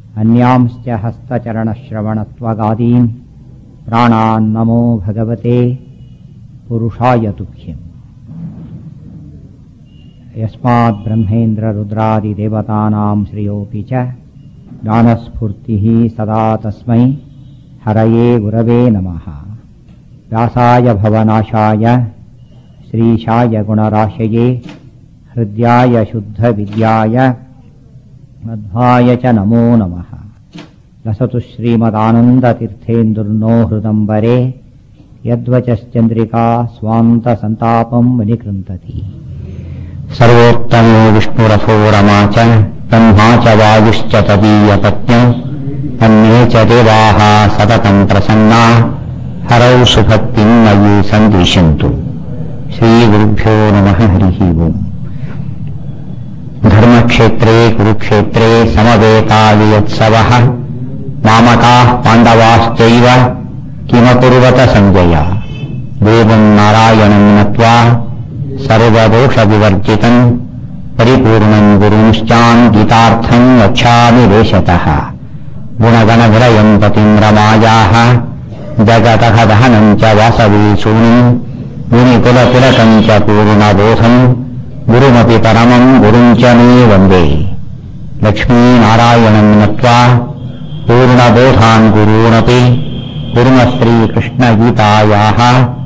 अन्यांश्च हस्तचरणश्रवणत्वगादीन् प्राणान्नमो भगवते पुरुषाय तुभ्यम् यस्मात् ब्रह्मेन्द्ररुद्रादिदेवतानां श्रियोऽपि च ज्ञानस्फूर्तिः सदा तस्मै हरये गुरवे नमः व्यासाय भवनाशाय श्रीशाय गुणराशये हृद्याय शुद्धविद्याय मध्वाय च नमो नमः लसतु श्रीमदानन्दतीर्थेन्दुर्नो हृदम्बरे यद्वचश्चन्द्रिका स्वान्तसन्तापम् विनिकृन्तति सर्वोत्तमो विष्णुरथो रमा च ब्रह्मा च वायुश्च तदीयपत्न्यौ अन्ये च देवाः सततम् प्रसन्ना हरौ सुभक्तिम् मयि सन्दिशन्तु श्रीगुरुभ्यो नमः हरिः ओम् धर्मक्षेत्रे कुरुक्षेत्रे समवेतायुत्सवः मामकाः पाण्डवाश्चैव किमकुर्वत सञ्जय देवम् नारायणम् नत्वा सर्वदोषविवर्जितम् परिपूर्णम् गुरुंश्चान् गीतार्थम् वक्ष्यामि देशतः गुणगणविलयम् पतिम् रमायाः जगतः दहनम् च वासवीसूनिम् मुनिकुलतिलकम् च पूर्णबोधम् गुरुमपि परमम् गुरुम् च मे वन्दे लक्ष्मीनारायणम् नत्वा पूर्णबोधान् गुरूनपि कुर्म श्रीकृष्णगीतायाः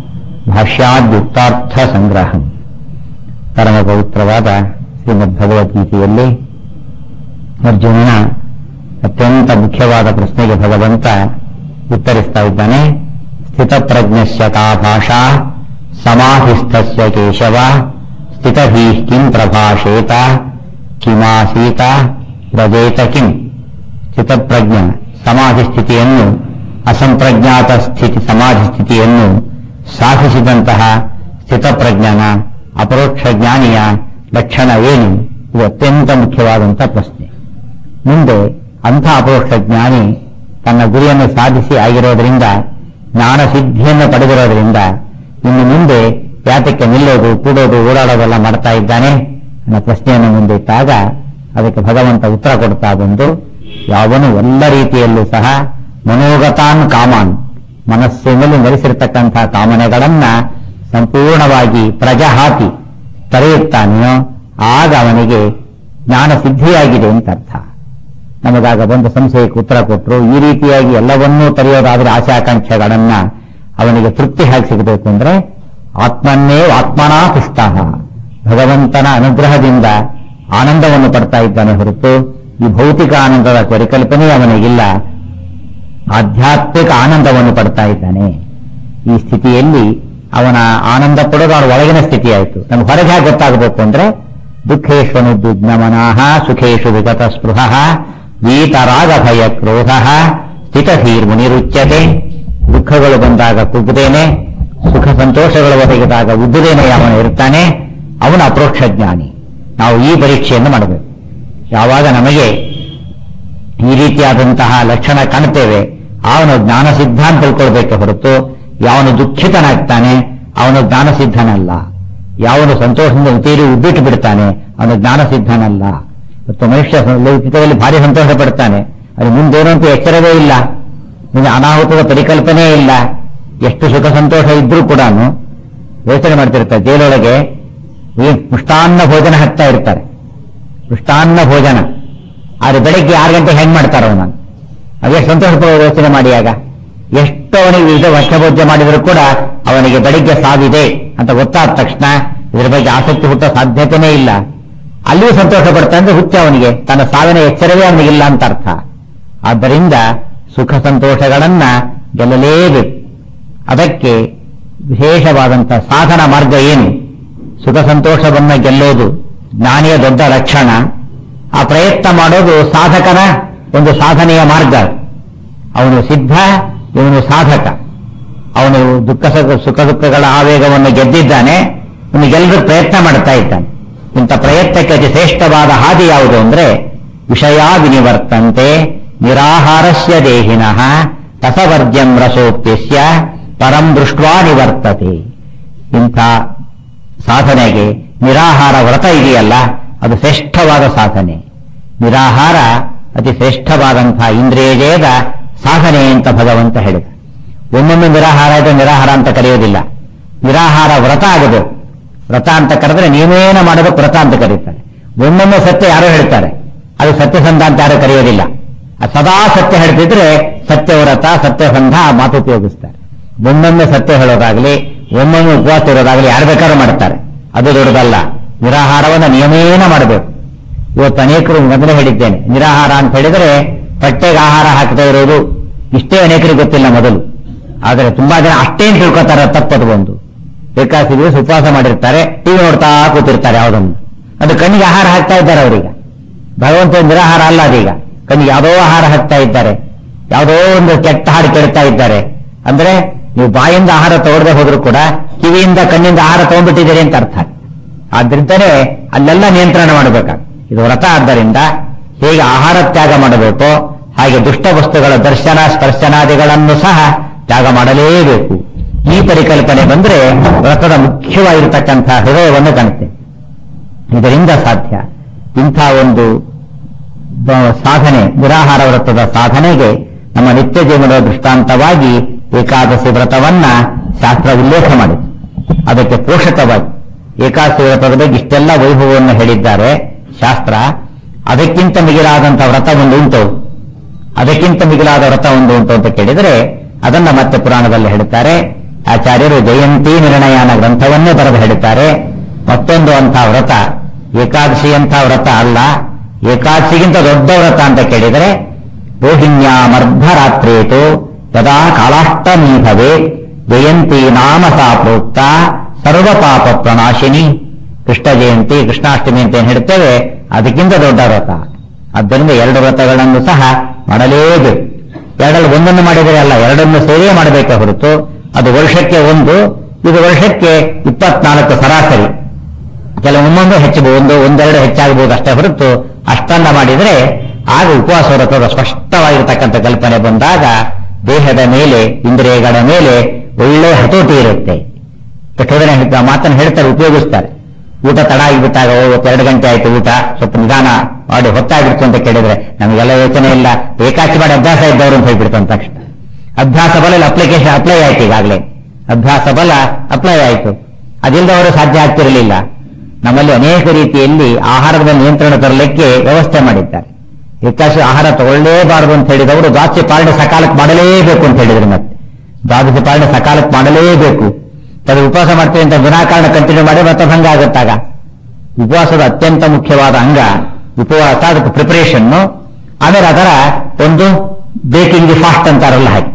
ಭಾಷ್ಯಾದ್ಯುಕ್ತಾರ್ಥಸಂಗ್ರಹಂ ಪರಮ ಪವಿತ್ರವಾದ ಶ್ರೀಮದ್ ಭಗವದ್ಗೀತೆಯಲ್ಲಿ ಅರ್ಜುನನ ಅತ್ಯಂತ ಮುಖ್ಯವಾದ ಪ್ರಶ್ನೆಗೆ ಭಗವಂತ ಉತ್ತರಿಸ್ತಾ ಇದ್ದಾನೆ ಸ್ಥಿತಪ್ರಜ್ಞಸ್ಯ ಕಾ ಭಾಷಾ ಸಮಾಧಿಸ್ಥಸ್ಯ ಕೇಶವ ಸ್ಥಿತಭೀ ಕಿಂ ಪ್ರಭಾಷೇತ ಕಿಮಾಸೀತ ವ್ರಜೇತ ಕಿಂ ಸ್ಥಿತಪ್ರಜ್ಞ ಸಮಾಧಿ ಸ್ಥಿತಿಯನ್ನು ಅಸಂಪ್ರಜ್ಞಾತ ಸ್ಥಿತಿ ಸಮಾಧಿ ಸ್ಥಿತಿಯನ್ನು ಸಾಧಿಸಿದಂತಹ ಸ್ಥಿತಪ್ರಜ್ಞನ ಅಪರೋಕ್ಷ ಜ್ಞಾನಿಯ ಲಕ್ಷಣ ಏನು ಇದು ಅತ್ಯಂತ ಮುಖ್ಯವಾದಂತಹ ಪ್ರಶ್ನೆ ಮುಂದೆ ಅಂಥ ಅಪರೋಕ್ಷ ಜ್ಞಾನಿ ತನ್ನ ಗುರಿಯನ್ನು ಸಾಧಿಸಿ ಆಗಿರೋದ್ರಿಂದ ಜ್ಞಾನ ಸಿದ್ಧಿಯನ್ನು ಪಡೆದಿರೋದ್ರಿಂದ ಇನ್ನು ಮುಂದೆ ಯಾತಕ್ಕೆ ನಿಲ್ಲೋದು ಕೂಡೋದು ಓಡಾಡೋದೆಲ್ಲ ಮಾಡ್ತಾ ಇದ್ದಾನೆ ಅನ್ನೋ ಪ್ರಶ್ನೆಯನ್ನು ಮುಂದೆ ಇಟ್ಟಾಗ ಅದಕ್ಕೆ ಭಗವಂತ ಉತ್ತರ ಕೊಡ್ತಾ ಬಂದು ಯಾವನು ಎಲ್ಲ ರೀತಿಯಲ್ಲೂ ಸಹ ಮನೋಗತಾನ್ ಕಾಮಾನ್ ಮನಸ್ಸಿನಲ್ಲಿ ನೆಲೆಸಿರ್ತಕ್ಕಂಥ ಕಾಮನೆಗಳನ್ನ ಸಂಪೂರ್ಣವಾಗಿ ಪ್ರಜಹಾತಿ ತರೆಯುತ್ತಾನೆಯೋ ಆಗ ಅವನಿಗೆ ಜ್ಞಾನ ಸಿದ್ಧಿಯಾಗಿದೆ ಅಂತ ಅರ್ಥ ನಮಗಾಗ ಬಂದ ಸಂಶಯಕ್ಕೆ ಉತ್ತರ ಕೊಟ್ಟರು ಈ ರೀತಿಯಾಗಿ ಎಲ್ಲವನ್ನೂ ತರೆಯೋದಾದ್ರೆ ಆಶಾಕಾಂಕ್ಷೆಗಳನ್ನ ಅವನಿಗೆ ತೃಪ್ತಿ ಹಾಕಿ ಸಿಗಬೇಕು ಅಂದ್ರೆ ಆತ್ಮನ್ನೇ ಆತ್ಮನಾ ಪುಷ್ಟ ಭಗವಂತನ ಅನುಗ್ರಹದಿಂದ ಆನಂದವನ್ನು ಪಡ್ತಾ ಇದ್ದಾನೆ ಹೊರತು ಈ ಭೌತಿಕ ಆನಂದದ ಪರಿಕಲ್ಪನೆ ಅವನಿಗಿಲ್ಲ ಆಧ್ಯಾತ್ಮಿಕ ಆನಂದವನ್ನು ಪಡ್ತಾ ಇದ್ದಾನೆ ಈ ಸ್ಥಿತಿಯಲ್ಲಿ ಅವನ ಆನಂದ ಪಡೋದು ಅವನ ಒಳಗಿನ ಸ್ಥಿತಿ ಆಯಿತು ನಮ್ಗೆ ಹೊರಗೆ ಹೇಗೆ ಗೊತ್ತಾಗಬೇಕು ಅಂದ್ರೆ ದುಃಖೇಶ್ವನುದ್ದು ಜ್ಞಮನಾಹ ಸುಖೇಶು ವಿಗತ ಸ್ಪೃಹ ವೀತರಾಗ ಭಯ ಕ್ರೋಧ ಸ್ಥಿತಧೀರ್ ಮುನಿರುಚ್ಯತೆ ದುಃಖಗಳು ಬಂದಾಗ ಕುಗ್ಗುದೇನೆ ಸುಖ ಸಂತೋಷಗಳು ಒದಗಿದಾಗ ಉದ್ದುದೇನೆ ಅವನು ಇರ್ತಾನೆ ಅವನ ಅಪ್ರೋಕ್ಷ ಜ್ಞಾನಿ ನಾವು ಈ ಪರೀಕ್ಷೆಯನ್ನು ಮಾಡಬೇಕು ಯಾವಾಗ ನಮಗೆ ಈ ರೀತಿಯಾದಂತಹ ಲಕ್ಷಣ ಕಾಣುತ್ತೇವೆ ಅವನು ಜ್ಞಾನ ಸಿದ್ಧ ಅಂತ ತಿಳ್ಕೊಳ್ಬೇಕೆ ಹೊರತು ಯಾವನು ದುಃಖಿತನಾಗ್ತಾನೆ ಅವನು ಜ್ಞಾನ ಸಿದ್ಧನಲ್ಲ ಯಾವನು ಸಂತೋಷದಿಂದ ತೀರಿ ಉಬ್ಬಿಟ್ಟು ಬಿಡ್ತಾನೆ ಅವನು ಜ್ಞಾನ ಸಿದ್ಧನಲ್ಲ ಮತ್ತು ಮನುಷ್ಯ ಲೌಕಿಕದಲ್ಲಿ ಭಾರಿ ಸಂತೋಷ ಪಡ್ತಾನೆ ಅದು ಮುಂದೇನು ಅಂತ ಎಚ್ಚರವೇ ಇಲ್ಲ ಮುಂದೆ ಅನಾಹುತದ ಪರಿಕಲ್ಪನೆ ಇಲ್ಲ ಎಷ್ಟು ಸುಖ ಸಂತೋಷ ಇದ್ರೂ ಕೂಡ ಯೋಚನೆ ಮಾಡ್ತಿರ್ತಾರೆ ಜೈಲೊಳಗೆ ಮೃಷ್ಟಾನ್ನ ಭೋಜನ ಹಾಕ್ತಾ ಇರ್ತಾರೆ ಮೃಷ್ಟಾನ್ನ ಭೋಜನ ಆದ್ರೆ ಬೆಳಗ್ಗೆ ಆರು ಗಂಟೆ ಹೆಂಗ್ ಮಾಡ್ತಾರ ಅವನ ಅದೆಷ್ಟು ಸಂತೋಷ ಯೋಚನೆ ಮಾಡಿ ಆಗ ಎಷ್ಟು ಅವನಿಗೆ ವಿಧ ವಸ್ತಭೋಜ್ಯ ಮಾಡಿದರೂ ಕೂಡ ಅವನಿಗೆ ಬೆಳಿಗ್ಗೆ ಸಾವಿದೆ ಅಂತ ಗೊತ್ತಾದ ತಕ್ಷಣ ಇದರ ಬಗ್ಗೆ ಆಸಕ್ತಿ ಹುಟ್ಟೋ ಸಾಧ್ಯತೆನೇ ಇಲ್ಲ ಅಲ್ಲಿಯೂ ಸಂತೋಷ ಪಡ್ತಾ ಅಂದ್ರೆ ಹುಚ್ಚ ಅವನಿಗೆ ತನ್ನ ಸಾವಿನ ಎಚ್ಚರವೇ ಅವನಿಗಿಲ್ಲ ಅಂತ ಅರ್ಥ ಆದ್ದರಿಂದ ಸುಖ ಸಂತೋಷಗಳನ್ನ ಗೆಲ್ಲಲೇಬೇಕು ಅದಕ್ಕೆ ವಿಶೇಷವಾದಂತ ಸಾಧನ ಮಾರ್ಗ ಏನು ಸುಖ ಸಂತೋಷವನ್ನ ಗೆಲ್ಲೋದು ಜ್ಞಾನಿಯ ದೊಡ್ಡ ಲಕ್ಷಣ ಆ ಪ್ರಯತ್ನ ಮಾಡೋದು ಸಾಧಕನ ಒಂದು ಸಾಧನೆಯ ಮಾರ್ಗ ಅವನು ಸಿದ್ಧ ಇವನು ಸಾಧಕ ಅವನು ದುಃಖ ಸುಖ ದುಃಖಗಳ ಆವೇಗವನ್ನು ಗೆದ್ದಿದ್ದಾನೆ ಇವನಿಗೆಲ್ಲರೂ ಪ್ರಯತ್ನ ಮಾಡ್ತಾ ಇದ್ದಾನೆ ಇಂಥ ಪ್ರಯತ್ನಕ್ಕೆ ಅತಿ ಶ್ರೇಷ್ಠವಾದ ಹಾದಿ ಯಾವುದು ಅಂದ್ರೆ ವಿಷಯ ವಿನಿವರ್ತಂತೆ ನಿರಾಹಾರಸ್ಯ ದೇಹಿನಃ ರಸವರ್ಜ್ಯಂ ರಸೋಪ್ಯಸ್ಯ ಪರಂ ದೃಷ್ಟ್ವಾ ನಿವರ್ತತೆ ಇಂಥ ಸಾಧನೆಗೆ ನಿರಾಹಾರ ವ್ರತ ಇದೆಯಲ್ಲ ಅದು ಶ್ರೇಷ್ಠವಾದ ಸಾಧನೆ ನಿರಾಹಾರ ಅತಿ ಶ್ರೇಷ್ಠವಾದಂತಹ ಇಂದ್ರಿಯ ಜಯದ ಸಾಧನೆ ಅಂತ ಭಗವಂತ ಹೇಳಿದ ಒಮ್ಮೊಮ್ಮೆ ನಿರಾಹಾರ ಇದೆ ನಿರಾಹಾರ ಅಂತ ಕರೆಯೋದಿಲ್ಲ ನಿರಾಹಾರ ವ್ರತ ಆಗಬೇಕು ವ್ರತ ಅಂತ ಕರೆದ್ರೆ ನೀವೇನ ಮಾಡಬೇಕು ವ್ರತ ಅಂತ ಕರೀತಾರೆ ಒಮ್ಮೊಮ್ಮೆ ಸತ್ಯ ಯಾರೋ ಹೇಳ್ತಾರೆ ಅದು ಸತ್ಯಸಂಧ ಅಂತ ಯಾರು ಕರೆಯೋದಿಲ್ಲ ಅದು ಸದಾ ಸತ್ಯ ಹೇಳ್ತಿದ್ರೆ ಸತ್ಯವ್ರತ ಸತ್ಯಸಂಧ ಆ ಮಾತು ಉಪಯೋಗಿಸ್ತಾರೆ ಒಮ್ಮೊಮ್ಮೆ ಸತ್ಯ ಹೇಳೋದಾಗ್ಲಿ ಒಮ್ಮೊಮ್ಮೆ ಉಪವಾಸ ಇರೋದಾಗ್ಲಿ ಯಾರು ಬೇಕಾದ್ರೂ ಮಾಡ್ತಾರೆ ಅದು ದೊಡ್ಡದಲ್ಲ ನಿರಾಹಾರವನ್ನು ನಿಯಮೇನ ಮಾಡಬೇಕು ಇವತ್ತು ಅನೇಕರು ಮೊದಲೇ ಹೇಳಿದ್ದೇನೆ ನಿರಾಹಾರ ಅಂತ ಹೇಳಿದರೆ ಹೊಟ್ಟೆಗೆ ಆಹಾರ ಹಾಕ್ತಾ ಇರೋದು ಇಷ್ಟೇ ಅನೇಕರಿಗೆ ಗೊತ್ತಿಲ್ಲ ಮೊದಲು ಆದರೆ ತುಂಬಾ ಜನ ಅಷ್ಟೇನು ತಿಳ್ಕೊತಾರೆ ತಪ್ಪದು ಒಂದು ಬೇಕಾಸಿ ದಿವಸ ಉಪವಾಸ ಮಾಡಿರ್ತಾರೆ ಟಿವಿ ನೋಡ್ತಾ ಕೂತಿರ್ತಾರೆ ಯಾವುದನ್ನು ಅದು ಕಣ್ಣಿಗೆ ಆಹಾರ ಹಾಕ್ತಾ ಇದ್ದಾರೆ ಅವರೀಗ ಭಗವಂತ ನಿರಾಹಾರ ಅಲ್ಲ ಅದೀಗ ಕಣ್ಣಿಗೆ ಯಾವುದೋ ಆಹಾರ ಹಾಕ್ತಾ ಇದ್ದಾರೆ ಯಾವುದೋ ಒಂದು ಕೆಟ್ಟ ಹಾಡು ಕೇಳ್ತಾ ಇದ್ದಾರೆ ಅಂದ್ರೆ ನೀವು ಬಾಯಿಂದ ಆಹಾರ ತಗೊಳ್ಳದೆ ಹೋದ್ರು ಕೂಡ ಕಿವಿಯಿಂದ ಕಣ್ಣಿಂದ ಆಹಾರ ತಗೊಂಡ್ಬಿಟ್ಟಿದ್ದೀರಿ ಅಂತ ಅರ್ಥ ಆದ್ರಿಂದಲೇ ಅಲ್ಲೆಲ್ಲ ನಿಯಂತ್ರಣ ಮಾಡಬೇಕಾಗ ಇದು ವ್ರತ ಆದ್ದರಿಂದ ಹೇಗೆ ಆಹಾರ ತ್ಯಾಗ ಮಾಡಬೇಕು ಹಾಗೆ ದುಷ್ಟ ವಸ್ತುಗಳ ದರ್ಶನ ಸ್ಪರ್ಶನಾದಿಗಳನ್ನು ಸಹ ತ್ಯಾಗ ಮಾಡಲೇಬೇಕು ಈ ಪರಿಕಲ್ಪನೆ ಬಂದ್ರೆ ವ್ರತದ ಮುಖ್ಯವಾಗಿರತಕ್ಕಂಥ ಹೃದಯವನ್ನು ಕಾಣುತ್ತೆ ಇದರಿಂದ ಸಾಧ್ಯ ಇಂಥ ಒಂದು ಬ- ಸಾಧನೆ ನಿರಾಹಾರ ವ್ರತದ ಸಾಧನೆಗೆ ನಮ್ಮ ನಿತ್ಯ ಜೀವನದ ದೃಷ್ಟಾಂತವಾಗಿ ಏಕಾದಶಿ ವ್ರತವನ್ನ ಶಾಸ್ತ್ರ ಉಲ್ಲೇಖ ಮಾಡಿದೆ ಅದಕ್ಕೆ ಪೋಷಕವಾಗಿ ಏಕಾದಶಿ ವ್ರತದ ಬಗ್ಗೆ ಇಷ್ಟೆಲ್ಲ ವೈಭವವನ್ನು ಹೇಳಿದ್ದಾರೆ ಶಾಸ್ತ್ರ ಅದಕ್ಕಿಂತ ಮಿಗಿಲಾದಂಥ ವ್ರತ ಒಂದು ಉಂಟು ಅದಕ್ಕಿಂತ ಮಿಗಿಲಾದ ವ್ರತ ಒಂದು ಉಂಟು ಅಂತ ಕೇಳಿದರೆ ಅದನ್ನ ಮತ್ತೆ ಪುರಾಣದಲ್ಲಿ ಹೇಳುತ್ತಾರೆ ಆಚಾರ್ಯರು ಜಯಂತಿ ನಿರ್ಣಯನ ಗ್ರಂಥವನ್ನೇ ಬರೆದು ಹೇಳುತ್ತಾರೆ ಮತ್ತೊಂದು ಅಂಥ ವ್ರತ ಏಕಾದಶಿ ಅಂತ ವ್ರತ ಅಲ್ಲ ಏಕಾದಶಿಗಿಂತ ದೊಡ್ಡ ವ್ರತ ಅಂತ ಕೇಳಿದರೆ ರೋಹಿಣ್ಯಾಮರ್ಧರಾತ್ರೇತು ಯದಾ ಕಾಲಾಷ್ಟಮೀ ಭವೆ ಜಯಂತಿ ನಾಮ ಸಾ ಪ್ರೋಕ್ತ ಸರ್ವ ಪಾಪ ಪ್ರಣಾಶಿನಿ ಕೃಷ್ಣ ಜಯಂತಿ ಕೃಷ್ಣಾಷ್ಟಮಿ ಅಂತ ಏನ್ ಹೇಳ್ತೇವೆ ಅದಕ್ಕಿಂತ ದೊಡ್ಡ ವ್ರತ ಆದ್ದರಿಂದ ಎರಡು ವ್ರತಗಳನ್ನು ಸಹ ಮಾಡಲೇಬೇಕು ಎರಡಲ್ಲಿ ಒಂದನ್ನು ಮಾಡಿದರೆ ಅಲ್ಲ ಎರಡನ್ನು ಸೇರಿಯೇ ಮಾಡಬೇಕೆ ಹೊರತು ಅದು ವರ್ಷಕ್ಕೆ ಒಂದು ಇದು ವರ್ಷಕ್ಕೆ ಇಪ್ಪತ್ನಾಲ್ಕು ಸರಾಸರಿ ಕೆಲವೊಮ್ಮೊಮ್ಮೆ ಹೆಚ್ಚಬಹುದು ಒಂದೆರಡು ಹೆಚ್ಚಾಗಬಹುದು ಅಷ್ಟೇ ಹೊರತು ಅಷ್ಟನ್ನ ಮಾಡಿದರೆ ಆಗ ಉಪವಾಸ ವ್ರತದ ಸ್ಪಷ್ಟವಾಗಿರತಕ್ಕಂಥ ಕಲ್ಪನೆ ಬಂದಾಗ ದೇಹದ ಮೇಲೆ ಇಂದ್ರಿಯಗಳ ಮೇಲೆ ಒಳ್ಳೆ ಹತೋಟಿ ಇರುತ್ತೆ ಪ್ರಚೋದನೆ ಹೇಳ್ತಾ ಮಾತನ್ನು ಹೇಳ್ತಾರೆ ಉಪಯೋಗಿಸ್ತಾರೆ ಊಟ ತಡ ಆಗಿಬಿಟ್ಟಾಗ ಇವತ್ತು ಎರಡು ಗಂಟೆ ಆಯ್ತು ಊಟ ಸ್ವಲ್ಪ ನಿಧಾನ ಮಾಡಿ ಹೊತ್ತಾಗಿಬಿಡ್ತು ಅಂತ ಕೇಳಿದ್ರೆ ನಮಗೆಲ್ಲ ಯೋಚನೆ ಇಲ್ಲ ಏಕಾಚಿ ಮಾಡಿ ಅಭ್ಯಾಸ ಇದ್ದವರು ಅಂತ ಹೇಳ್ಬಿಡ್ತು ತಕ್ಷಣ ಅಭ್ಯಾಸ ಬಲ ಅಪ್ಲಿಕೇಶನ್ ಅಪ್ಲೈ ಆಯ್ತು ಈಗಾಗಲೇ ಅಭ್ಯಾಸ ಬಲ ಅಪ್ಲೈ ಆಯ್ತು ಅದಿಲ್ಲದವರು ಸಾಧ್ಯ ಆಗ್ತಿರಲಿಲ್ಲ ನಮ್ಮಲ್ಲಿ ಅನೇಕ ರೀತಿಯಲ್ಲಿ ಆಹಾರದ ನಿಯಂತ್ರಣ ತರಲಿಕ್ಕೆ ವ್ಯವಸ್ಥೆ ಮಾಡಿದ್ದಾರೆ ಏಕಾಶಿ ಆಹಾರ ತಗೊಳ್ಳೇಬಾರದು ಅಂತ ಹೇಳಿದವರು ದ್ವಾದಶಿ ಪಾಲನೆ ಸಕಾಲಕ್ಕೆ ಮಾಡಲೇಬೇಕು ಅಂತ ಹೇಳಿದ್ರು ಮತ್ತೆ ದ್ವಾದಶಿ ಪಾಲನೆ ಸಕಾಲಕ್ಕೆ ಮಾಡಲೇಬೇಕು ಅದು ಉಪವಾಸ ಮಾಡ್ತೀವಿ ಅಂತ ವಿನಾಕಾರಣ ಕಂಟಿನ್ಯೂ ಮಾಡಿ ಮತ್ತೆ ಭಂಗ ಆಗುತ್ತಾಗ ಉಪವಾಸದ ಅತ್ಯಂತ ಮುಖ್ಯವಾದ ಅಂಗ ಉಪವಾಸ ಅದಕ್ಕೆ ಪ್ರಿಪರೇಷನ್ ಆಮೇಲೆ ಅದರ ಒಂದು ಬೇಕಿಂಗ್ ದಿ ಫಾಸ್ಟ್ ಅಂತಾರಲ್ಲ ಹಾಗೆ